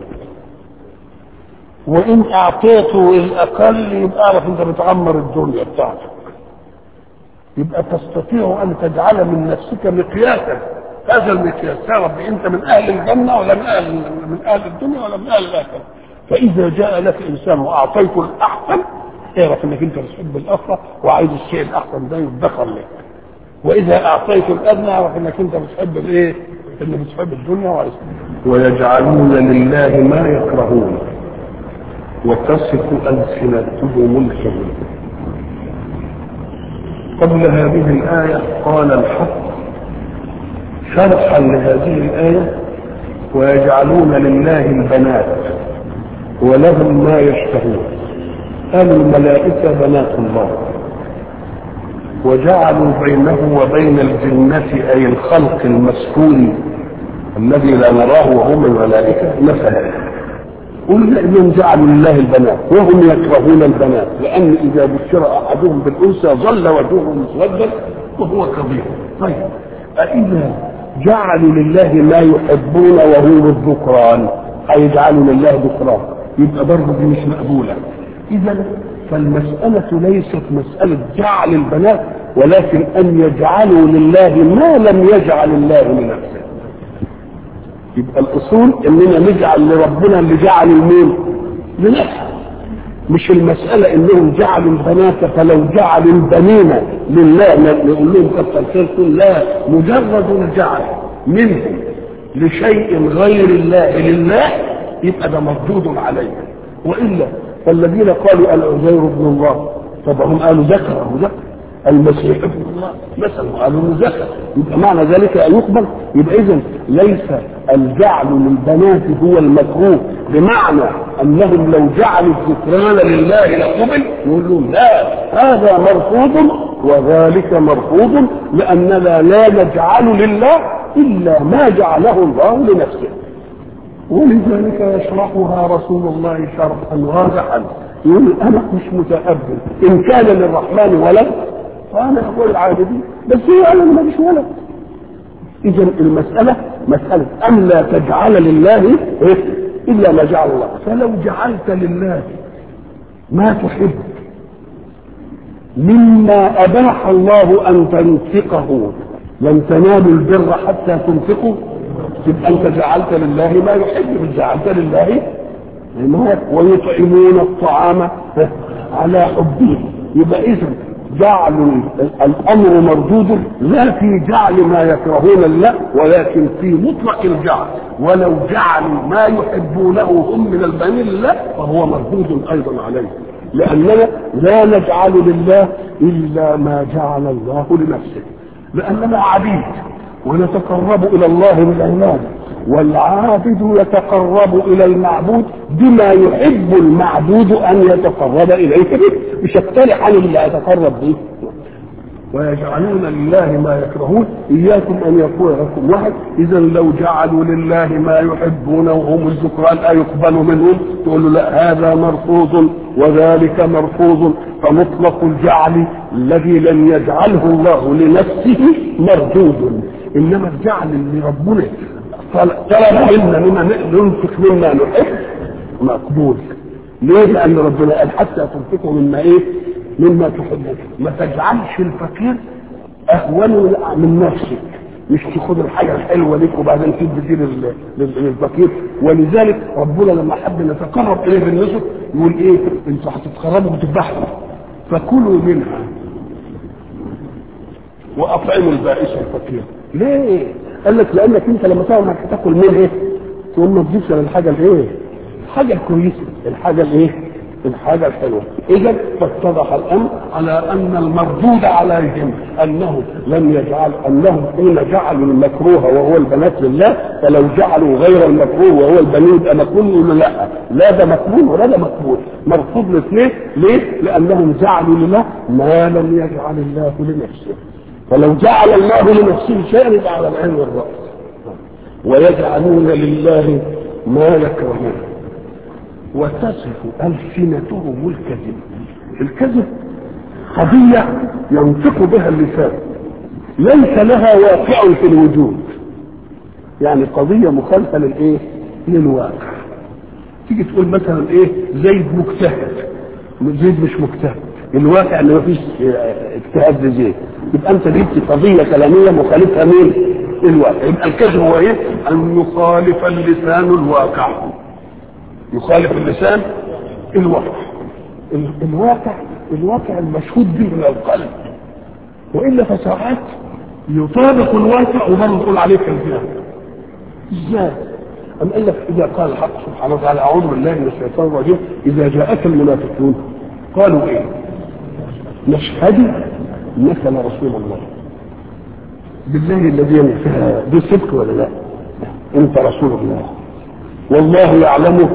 وان اعطيته الاقل يبقى اعرف انت بتعمر الدنيا بتاعتك يبقى تستطيع ان تجعل من نفسك مقياسا هذا المقياس يا رب انت من اهل الجنه ولا من اهل من اهل الدنيا ولا من اهل الاخره فاذا جاء لك انسان واعطيته الاحسن اعرف انك انت بتحب الاخره وعايز الشيء الاحسن ده يدخر لك واذا اعطيت الادنى اعرف انك انت بتحب الايه؟ انك بتحب الدنيا وعايز ويجعلون لله ما يكرهون وتصف ألسنتهم الكذب قبل هذه الآية قال الحق شرحا لهذه الآية ويجعلون لله البنات ولهم ما يشتهون قالوا الملائكة بنات الله وجعلوا بينه وبين الجنة أي الخلق المسكون الذي لا نراه وهم الملائكة مثلا قلنا انهم جعلوا لله البنات وهم يكرهون البنات لان اذا بشر احدهم بالانثى ظل وجهه مسودا وهو كبير طيب أإذا جعلوا لله ما يحبون وهو الذكران هيجعلوا لله ذكران يبقى برضه دي مش مقبوله اذا فالمسألة ليست مسألة جعل البنات ولكن أن يجعلوا لله ما لم يجعل الله لنفسه يبقى الأصول إننا نجعل لربنا اللي جعل المين لنفسه مش المسألة إنهم جعلوا البنات فلو جعلوا البنين لله نقول لهم كتر خيركم لا مجرد الجعل منهم لشيء غير الله لله يبقى ده مردود عليه وإلا فالذين قالوا العزير ابن الله طب هم قالوا ذكر أو ذكر المسيح ابن الله مثلا قالوا انه ذكر يبقى معنى ذلك ان يقبل يبقى اذا ليس الجعل للبنات هو المكروه بمعنى انهم لو جعلوا الذكران لله لقبل يقول لهم لا هذا مرفوض وذلك مرفوض لاننا لا نجعل لله الا ما جعله الله لنفسه ولذلك يشرحها رسول الله شرحا واضحا يقول انا مش متقبل ان كان للرحمن ولد فانا اقول العابدين بس هو انا ما فيش ولد اذا المساله مساله ان لا تجعل لله إيه؟ الا ما جعل الله فلو جعلت لله ما تحب مما اباح الله ان تنفقه لن تنالوا البر حتى تنفقوا تبقى انت جعلت لله ما يحب جعلت لله ما ويطعمون الطعام على حبه يبقى اذا جعل الامر مردود لا في جعل ما يكرهون الله ولكن في مطلق الجعل ولو جعلوا ما يحبونه هم من البنين لله فهو مردود ايضا عليه لاننا لا نجعل لله الا ما جعل الله لنفسه لاننا عبيد ونتقرب الى الله بالعباده والعابد يتقرب الى المعبود بما يحب المعبود ان يتقرب اليه به مش يقترح عن اللي يتقرب به ويجعلون لله ما يكرهون اياكم ان يقول لكم واحد اذا لو جعلوا لله ما يحبون وهم الذكران لا يقبل منهم تقول له لا هذا مرفوض وذلك مرفوض فمطلق الجعل الذي لم يجعله الله لنفسه مردود انما الجعل اللي ربنا طلب منا مما ننفق مما نحب مقبول ليه؟ لأن ربنا قال حتى تنفقوا مما إيه؟ مما تحبون ما تجعلش الفقير اهون من نفسك مش تاخد الحاجه الحلوه ليك وبعدين تدي دي لل- لل- للفقير ولذلك ربنا لما حب نتقرب اليه بالنسك يقول ايه انتوا هتتقربوا وتذبحوا فكلوا منها واطعموا البائس الفقير ليه؟ قال لك لانك انت لما تعمل هتاكل من ايه؟ تقوم ما تجيبش على الحاجه الايه؟ الحاجه الكويسه الحاجه الايه؟ الحاجه الحلوه اذا فاتضح الامر على ان المردود عليهم انهم لم يجعل انهم حين جعلوا المكروه وهو البنات لله فلو جعلوا غير المكروه وهو البنين يبقى مكروه يقولوا لا لا ده مكروه ولا ده مكروه مرفوض الاثنين ليه؟ لانهم جعلوا لله ما لم يجعل الله لنفسه فلو جعل الله لنفسه شيئا يبقى على العين والراس ويجعلون لله ما يكرهون وتصف ألسنتهم الكذب الكذب قضية ينطق بها اللسان ليس لها واقع في الوجود يعني قضية مخالفة للإيه؟ للواقع تيجي تقول مثلا إيه زيد مجتهد زيد مش مجتهد الواقع ان مفيش اجتهاد لزيد يبقى انت جبت قضيه كلاميه مخالفها مين؟ الواقع يبقى الكذب هو ايه؟ ان يخالف اللسان الواقع يخالف اللسان الواقع ال- الواقع الواقع المشهود به من القلب والا فساعات يطابق الواقع وبرضه تقول عليه كذاب ازاي؟ أم قال لك إذا قال الحق سبحانه وتعالى أعوذ بالله من الشيطان الرجيم إذا جاءك المنافقون قالوا إيه؟ نشهد إنك لرسول الله بالله الذي ينفع دي صدق ولا لا؟ أنت رسول الله والله يعلمه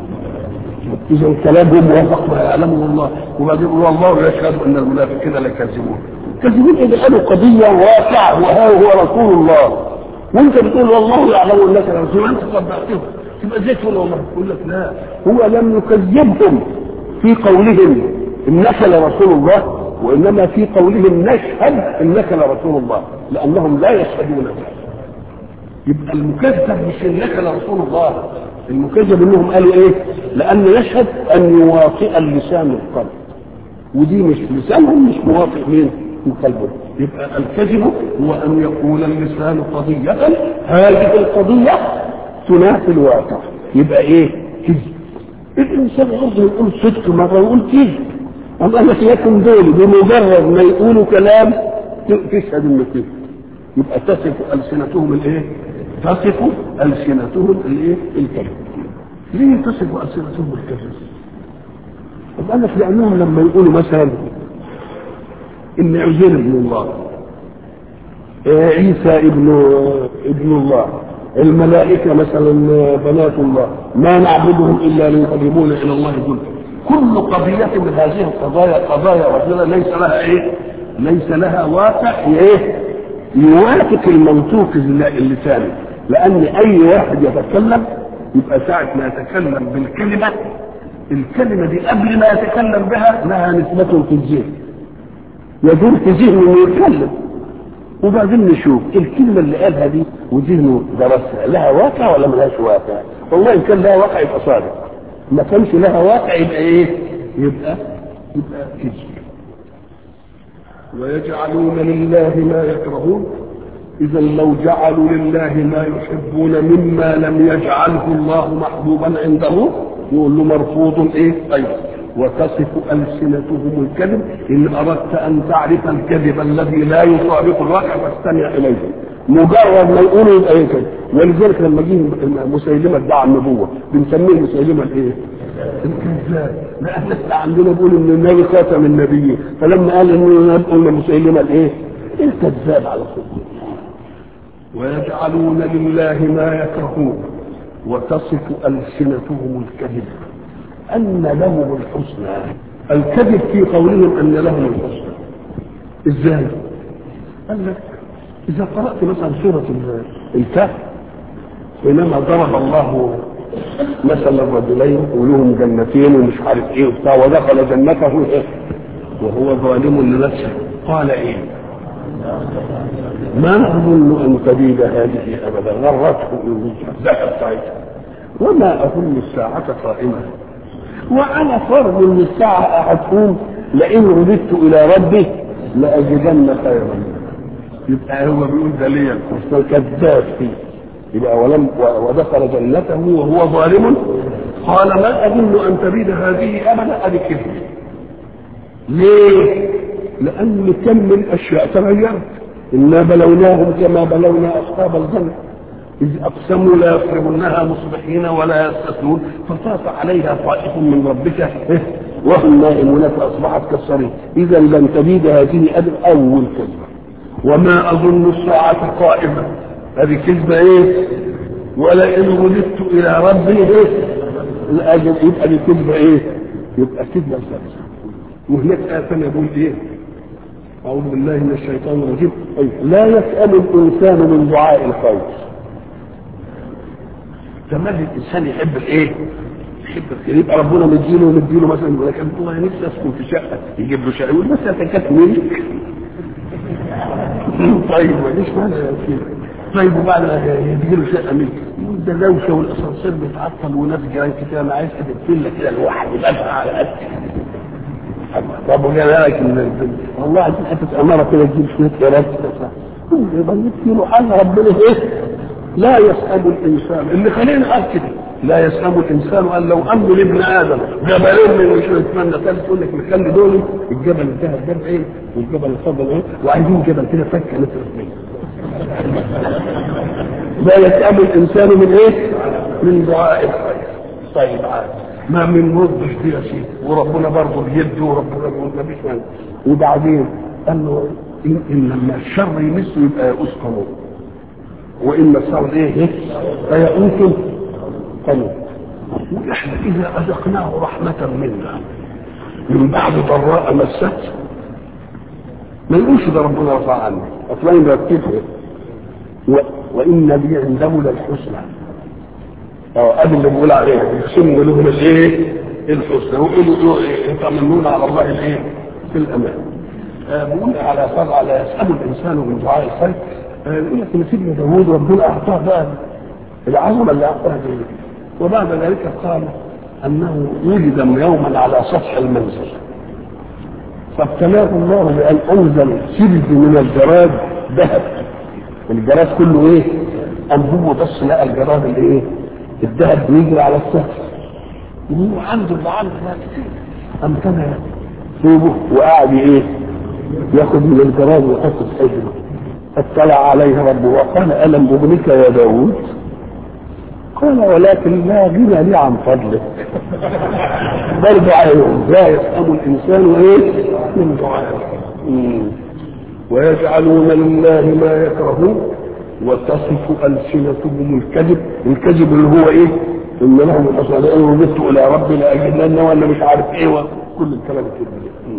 إذا كلامهم موافق ما يعلمه الله وبعدين يقول والله يشهد أن المنافقين لكاذبون كاذبون إذا قالوا قضية واقعة وها هو رسول الله وانت بتقول والله يعلم انك رسول انت صدقته تبقى زي تقول والله يقول لك لا هو لم يكذبهم في قولهم انك لرسول الله وانما في قولهم نشهد انك لرسول الله لانهم لا يشهدون به يبقى المكذب مش انك لرسول الله المكذب انهم قالوا ايه لان يشهد ان يواطئ اللسان القلب ودي مش لسانهم مش موافق مين من قلبه يبقى الكذب هو ان يقول اللسان قضية هذه القضية تنافي الواقع يبقى ايه كذب الانسان برضه يقول صدق مرة ويقول كذب أم قال لك لكم دول بمجرد ما يقولوا كلام ت- تشهد انه كذب يبقى تصف السنتهم الايه تصف السنتهم الايه الكذب ليه تصف السنتهم الكذب طب قال لك لانهم لما يقولوا مثلا ان عزير ابن الله آه، عيسى ابن ابن الله الملائكه مثلا بنات الله ما نعبدهم الا ليقربونا الى الله زلفى كل قضيه من هذه القضايا قضايا ربنا ليس لها ايه؟ ليس لها واقع ايه؟ يوافق المنطوق اللساني لان اي واحد يتكلم يبقى ساعه ما يتكلم بالكلمه الكلمه دي قبل ما يتكلم بها لها نسبه في الذهن يدور في ذهنه انه يتكلم وبعدين نشوف الكلمه اللي قالها دي وذهنه درسها لها واقع ولا ملهاش واقع؟ والله ان كان لها واقع يبقى صادق ما كانش لها واقع يبقى ايه؟ يبقى يبقى كذب ويجعلون لله ما يكرهون اذا لو جعلوا لله ما يحبون مما لم يجعله الله محبوبا عنده يقول له مرفوض ايه ايضا وتصف السنتهم الكذب ان اردت ان تعرف الكذب الذي لا يطابق الواقع فاستمع اليه مجرد ما يقولوا يبقى ايه كده ولذلك لما جه مسيلمه ادعى النبوه بنسميه مسيلمه الايه؟ الكذاب لان احنا عندنا بيقول ان النبي خاتم النبيين فلما قال انه قلنا مسيلمه الايه؟ الكذاب على طول ويجعلون لله ما يكرهون وتصف ألسنتهم الكذب أن لهم الحسنى الكذب في قولهم أن لهم الحسنى إزاي؟ قال لك إذا قرأت مثلا سورة الكهف حينما ضرب الله مثلا رجلين ولهم جنتين ومش عارف ايه وبتاع ودخل جنته وهو ظالم لنفسه قال ايه؟ ما اظن ان تبيد هذه ابدا غرته الذهب بتاعتها وما اظن الساعه قائمه وانا فرض ان الساعه هتقوم لئن رددت الى ربي لاجدن خيرا يبقى هو بيقول ده ليا كذاب فيه يبقى ولم ودخل جنته وهو ظالم قال ما اظن ان تبيد هذه ابدا ادي كده ليه؟ لان كم من اشياء تغيرت انا بلوناهم كما بلونا اصحاب الجنه إذ أقسموا لا يصرمنها مصبحين ولا يستثنون فطاف عليها طائف من ربك وهم نائمون فاصبحت كالصريم اذا لن تبيد هذه ابدا اول كذبه وما أظن الساعة قائمة هذه كذبة إيه؟ ولئن رددت إلى ربي إيه؟ الاجل يبقى دي كذبه ايه؟ يبقى كذبه ثالثه وهناك آية ثانية يقول إيه؟ أعوذ بالله من الشيطان الرجيم لا يسأل الإنسان من دعاء الخير تمام الإنسان يحب الإيه؟ يحب الخير يبقى ربنا مديله مديله مثلا يقول لك والله نفسي أسكن في شقة يجيب له شقة يقول بس أتكت ملك طيب ماليش مانع يا سيدي طيب وبعد ما يجي له شقه ملك يقول ده دوشه والاسانسير بيتعطل وناس جيران كتير انا عايز كده فيلا كده لوحدي بقى على قد طب وقال لك ان والله عايزين حته اماره كده تجيب شويه قرارات كده يبقى له حاجه ربنا ايه؟ لا يسأل الإنسان اللي خلينا قال كده لا يسأل الإنسان قال لو أمن لابن آدم جبلين من مش يتمنى ثالث يقول لك نخلي دول الجبل الذهب ده ايه والجبل الفضل ايه وعايزين جبل كده فكه نصرف منه لا يسأل الإنسان من ايه؟ من دعاء الخير طيب عادي ما من ردش دي يا سيدي وربنا برضه بيده وربنا بيقول ما فيش مانع وبعدين قال له إن, إن لما الشر يمسه يبقى يئوس قانون وإن الصبر إيه؟ فيئوس قانون ونحن إذا أذقناه رحمة منا من بعد ضراء مسته ما يقولش ده ربنا رفع عنه اصلا يرتبه وإن لي عنده للحسنى اه ادي اللي بيقول عليها يقسم لهم الايه؟ الحسنى ويقولوا يطمنون على الله الايه؟ في الامان. آه بيقول على فرع لا يسأل الانسان من دعاء الخير آه يقول لك ان سيدنا داوود ربنا اعطاه بقى العظمه اللي اعطاها دي وبعد ذلك قال انه وجد يوما على سطح المنزل فابتلاه الله بان انزل سرد من الجراد ذهب الجراد كله ايه؟ انبوه بس لقى الجراد الايه؟ الذهب بيجري على السقف وهو عنده اللي عنده ده كتير قام كان ثوبه وقعد ايه؟ ياخد من الجراد ويحط في حجره اطلع عليه ربه وقال الم ابنك يا داوود؟ قال ولكن لا غنى لي عن فضلك برضه عليهم لا يفهم الانسان ايه؟ من دعائه ويجعلون لله ما يكرهون وتصف ألسنتهم الكذب الكذب اللي هو ايه ان لهم الحسنى لان وجدت الى ربي لاجدن ولا مش عارف ايه وكل الكلام كده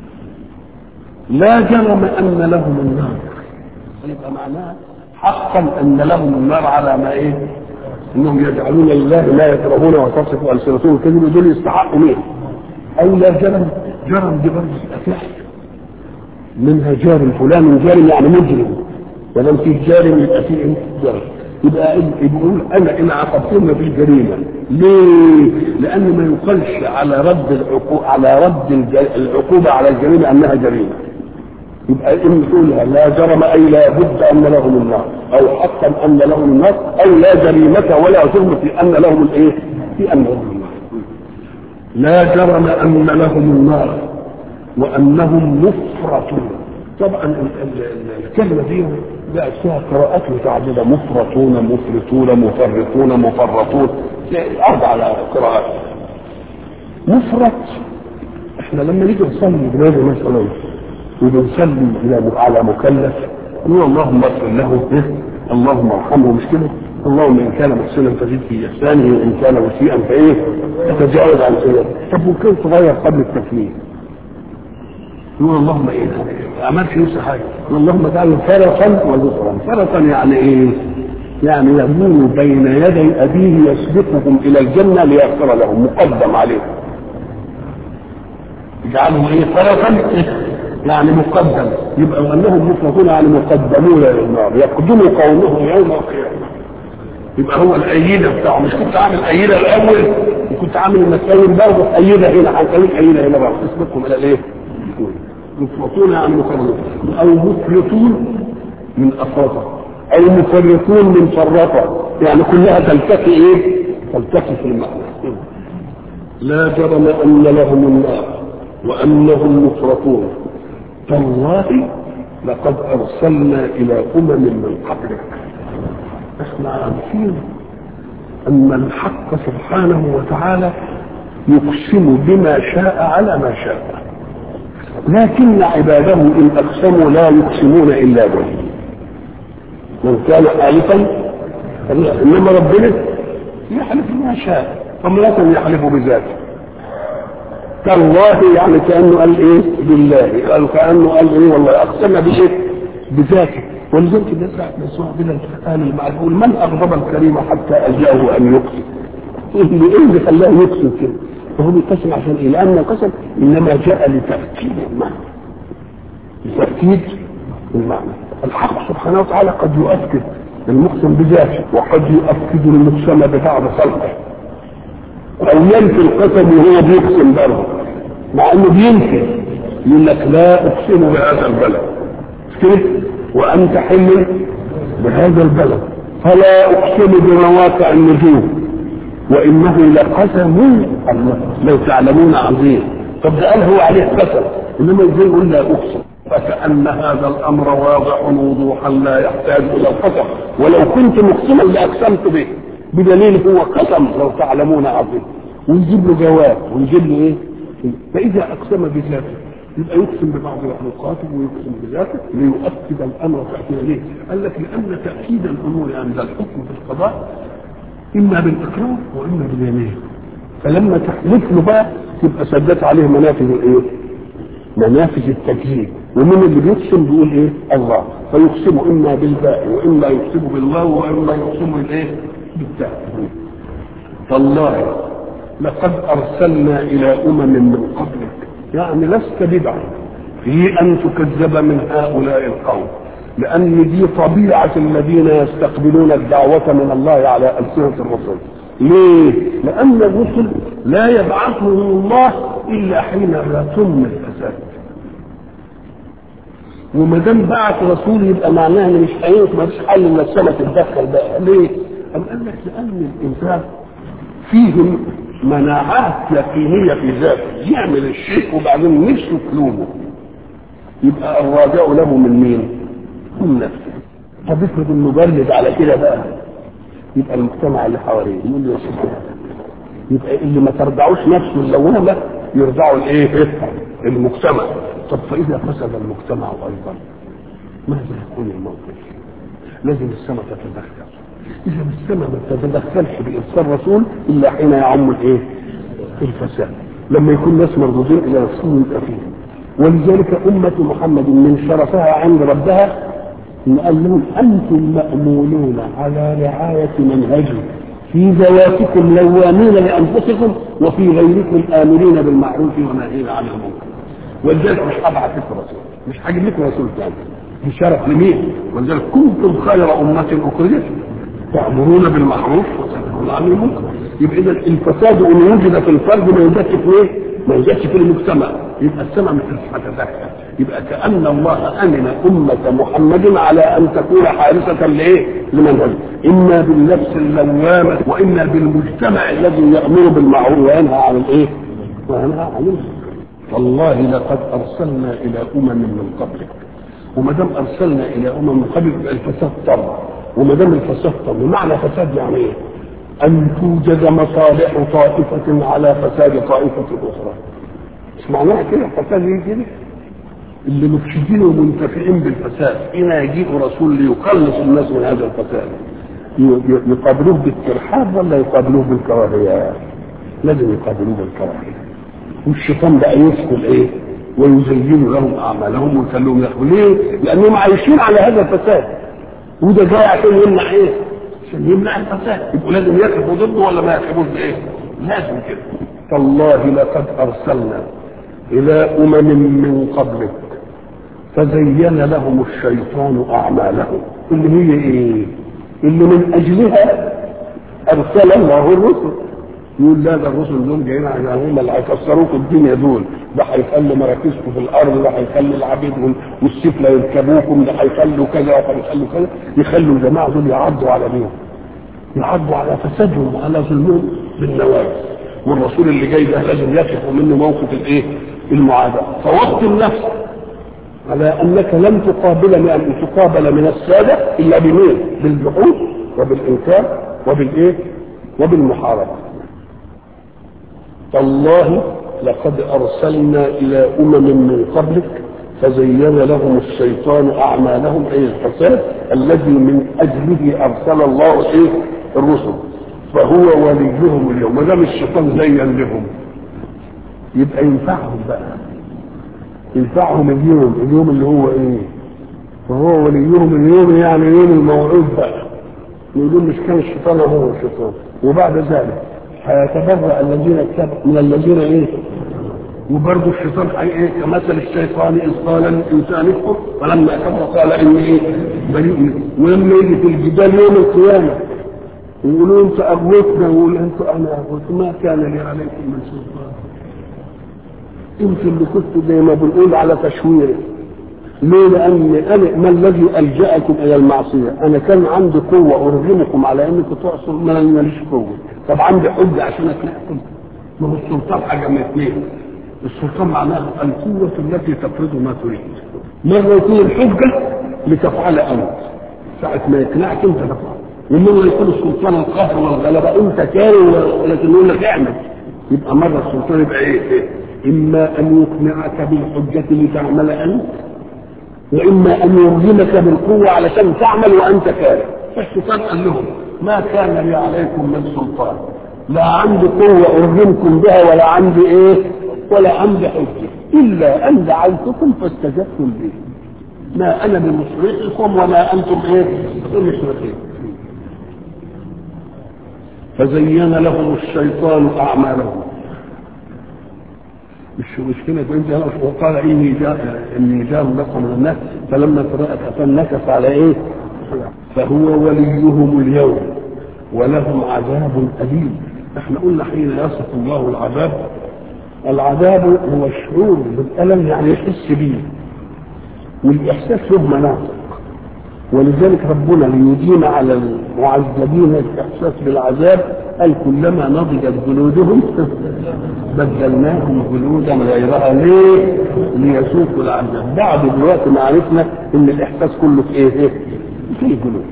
لا جرم ان لهم النار يبقى معناها حقا ان لهم النار على ما ايه انهم يجعلون لله ما يكرهون وتصف السنتهم الكذب دول يستحقوا مين او لا جرم جرم دي برضه فعل منها جار فلان جار يعني مجرم ولم في جارم يبقى فيه جرم يبقى يقول انا ان عاقبتهم في جريمه ليه؟ لان ما يقالش على رد العقوبه على رد العقوبه على الجريمه انها جريمه يبقى ان تقولها لا جرم اي لا بد ان لهم النار او حقا ان لهم النار او لا جريمه ولا جرم في ان لهم الايه؟ في ان لهم النار لا جرم ان لهم النار وانهم مفرطون طبعا الكلمه دي بقت فيها قراءات متعدده مفرطون مفرطون مفرطون مفرطون اربع قراءات مفرط احنا لما نيجي نصلي بنادي مثلا وبنصلي على مكلف نقول اللهم اغفر له اللهم ارحمه مش كده اللهم ان كان محسنا فزد في احسانه وان كان مسيئا فايه تتجاوز عن سيئته طب وكان صغير قبل التكليف يقول اللهم ايه عملت نفس حاجه يقول اللهم اجعله فرطا وذكرا فرطا يعني ايه؟ يعني يكون بين يدي ابيه يسبقهم الى الجنه ليغفر لهم مقدم عليه اجعله ايه فرطا يعني مقدم يبقى وانهم مفرطون يعني مقدمون الى النار يقدم قومه يوم القيامه يبقى هو الايده بتاعه مش كنت عامل ايده الاول وكنت عامل المساوي برضه ايده هنا هنخليك ايده هنا برضه تسبقهم الى الايه؟ مفرطون يعني مفرطون او مفلطون من افرطه او مفرطون من فرطه يعني كلها تلتقي ايه تلتقي في المعنى لا جرم ان لهم النار وانهم مفرطون تالله لقد ارسلنا الى امم من قبلك احنا عارفين ان الحق سبحانه وتعالى يقسم بما شاء على ما شاء لكن عباده ان اقسموا لا يقسمون الا به من كان حالفا انما ربنا يحلف ما شاء فمرة يحلف بذاته كالله يعني كانه قال ايه بالله قال كانه قال ايه والله اقسم بايه بذاته ولذلك نسمع نسمع بنا القران المعقول من اغضب الكريم حتى الجاه ان يقسم اللي ايه اللي خلاه يقسم كده فهو بيقسم عشان ايه لان القسم انما جاء لتاكيد المعنى لتاكيد المعنى الحق سبحانه وتعالى قد يؤكد المقسم بذاته وقد يؤكد المقسم ببعض خلقه او ينفي القسم وهو بيقسم برضه مع انه بينفي يقول لك لا اقسم بهذا البلد كده وانت حل بهذا البلد فلا اقسم بمواقع النجوم وانه لقسم الله لو تعلمون عظيم طب ده قال هو عليه قسم انما ازاي يقول لا اقسم فكأن هذا الأمر واضح وضوحا لا يحتاج إلى القسم ولو كنت مقسما لأقسمت به بدليل هو قسم لو تعلمون عظيم ونجيب له جواب ونجيب له إيه فإذا أقسم بذاته يبقى يقسم ببعض مخلوقاته ويقسم بذاته ليؤكد الأمر تأكيد ليه؟ قال لك لأن تأكيد الأمور عند الحكم في القضاء إما بالإقرار وإما باليمين فلما تحلف له بقى تبقى سدت عليه منافذ الإيه؟ منافذ التكذيب ومن اللي بيقسم بيقول ايه الله فيقسم اما بالباء واما يقسم بالواو واما يقسم بالايه بالتاء تالله لقد ارسلنا الى امم من قبلك يعني لست بدعا في ان تكذب من هؤلاء القوم لان دي طبيعه الذين يستقبلون الدعوه من الله على السنه الرسل ليه؟ لأن الرسل لا يبعثهم الله إلا حين يتم الفساد. وما دام بعث رسول يبقى معناها ان مش هينفع ما فيش حل ان السماء تتدخل بقى، ليه؟ أم قال لك لأن الإنسان فيه مناعات يقينية في ذاته، يعمل الشيء وبعدين نفسه تلومه. يبقى الراجع له من مين؟ من نفسه. طب افرض انه بلد على كده بقى يبقى المجتمع اللي حواليه يقول له يا شيخ يبقى اللي ما ترضعوش نفسه اللونة يرضعوا الايه؟ المجتمع طب فاذا فسد المجتمع ايضا ماذا يكون الموقف؟ لازم السماء تتدخل اذا السماء ما تتدخلش بارسال رسول الا حين يعم الايه؟ الفساد لما يكون ناس مردودين الى رسول يبقى فيه ولذلك أمة محمد من شرفها عند ربها إن قال لهم أنتم مأمونون على رعاية منهجي في ذواتكم لوامين لأنفسكم وفي غيركم آمرين بالمعروف وناهين عن المنكر ولذلك مش هبعت لكم رسول مش هجيب لكم رسول ثاني في شرف لمين ولذلك كنتم خير أمة أخرجت تأمرون بالمعروف وتنهون عن المنكر يبقى إذا الفساد إن وجد في الفرد ما يوجدش في إيه؟ ما يوجدش في المجتمع يبقى السماء مش هتتدخل يبقى كأن الله أمن أمة محمد على أن تكون حارسة لإيه؟ لمنهج إما بالنفس اللوامة وإما بالمجتمع الذي يأمر بالمعروف وينهى عن الإيه؟ وينهى عن المنكر والله لقد أرسلنا إلى أمم من قبلك وما دام أرسلنا إلى أمم من قبلك يبقى الفساد طبع وما دام الفساد طبع معنى فساد يعني إيه؟ أن توجد مصالح طائفة على فساد طائفة أخرى مش معناها كده الفساد يجي كده اللي مفسدين ومنتفعين بالفساد حين يجيء رسول ليخلص الناس من هذا الفساد يقابلوه بالترحاب ولا يقابلوه بالكراهية لازم يقابلوه بالكراهية والشيطان بقى يدخل ايه ويزين لهم اعمالهم ويخليهم ياخذوا ليه؟ لانهم عايشين على هذا الفساد وده جاي عشان يمنع ايه؟ عشان يمنع الفساد يبقوا لازم يقفوا ضده ولا ما يقفوش بايه؟ لازم كده تالله لقد ارسلنا الى امم من قبلك فزين لهم الشيطان اعمالهم اللي هي ايه؟ اللي من اجلها ارسل الله الرسل يقول لا ده الرسل دول جايين عشان هم اللي هيكسروكم الدنيا دول ده هيخلوا مراكزكم في الارض ده هيخلي العبيد والسفلى يركبوكم ده هيخلوا كذا وهيخلوا كذا يخلوا الجماعه دول يعضوا على مين؟ يعضوا على فسادهم وعلى ظلمهم بالنوايا والرسول اللي جاي ده لازم يقف منه موقف الايه؟ المعاداه فوقت النفس على انك لن تقابل من تقابل من الساده الا بمين؟ بالجحود وبالانكار وبالايه؟ وبالمحاربه. تالله لقد ارسلنا الى امم من قبلك فزين لهم الشيطان اعمالهم اي الفساد الذي من اجله ارسل الله ايه؟ الرسل. فهو وليهم اليوم ما دام الشيطان زين لهم يبقى ينفعهم بقى ينفعهم اليوم اليوم اللي هو ايه وهو وليهم اليوم يعني يوم الموعود بقى يقولون مش كان الشيطان هو الشيطان وبعد ذلك هيتبرأ الذين اتبعوا من الذين ايه وبرضه الشيطان ايه كمثل الشيطان اذ قال للانسان اكفر فلما كفر قال اني ايه بريء ولما يجي في الجبال يوم القيامه يقولوا انت اغوتنا ويقول انت انا اغوت ما كان لي عليكم من سلطان انتوا اللي كنتوا زي ما بنقول على تشويري ليه لان انا ما الذي الجاكم الى المعصيه انا كان عندي قوه ارغمكم على انكم تعصوا ما انا ماليش قوه طب عندي حجه عشان اقنعكم ما هو السلطان حاجه من اثنين السلطان معناه القوه التي تفرض ما تريد مره يكون الحجه لتفعل انت ساعه ما يقنعك انت تفعل ومره يكون السلطان القهر والغلبه انت كاره ولكن يقول لك اعمل يبقى مره السلطان يبقى ايه, إيه؟ إما أن يقنعك بالحجة لتعمل أنت وإما أن يرغمك بالقوة علشان تعمل وأنت كاره فالشيطان قال لهم ما كان لي عليكم من سلطان لا عندي قوة أرغمكم بها ولا عندي إيه ولا عندي حجة إلا أن دعوتكم فاستجبتم لي ما أنا بمصرخكم وما أنتم إيه بمصرخين فزين لهم الشيطان أعمالهم مش مشكلة انت وقال اني جاء اني جار لكم من الناس فلما ترأت فنكس على ايه؟ فهو وليهم اليوم ولهم عذاب أليم احنا قلنا حين يصف الله العذاب العذاب هو الشعور بالألم يعني يحس به والإحساس له مناطق ولذلك ربنا ليدين على المعذبين الإحساس بالعذاب قال كلما نضجت جلودهم بدلناهم جلودا غيرها ليه؟ ليسوقوا العذاب بعد دلوقتي ما عرفنا ان الاحساس كله في ايه؟ ايه؟ في جلود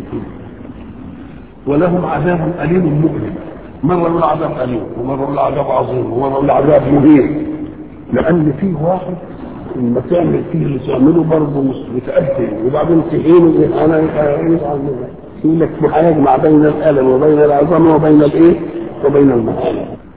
ولهم عذاب اليم مؤلم مره يقول عذاب اليم ومره يقول عذاب عظيم ومره يقول عذاب مهين لان فيه واحد لما تعمل فيه اللي تعمله برضه متأثر وبعدين تهينه انا يزعل منك يقول لك هيجمع بين الالم وبين العظام وبين الايه؟ وبين المهانه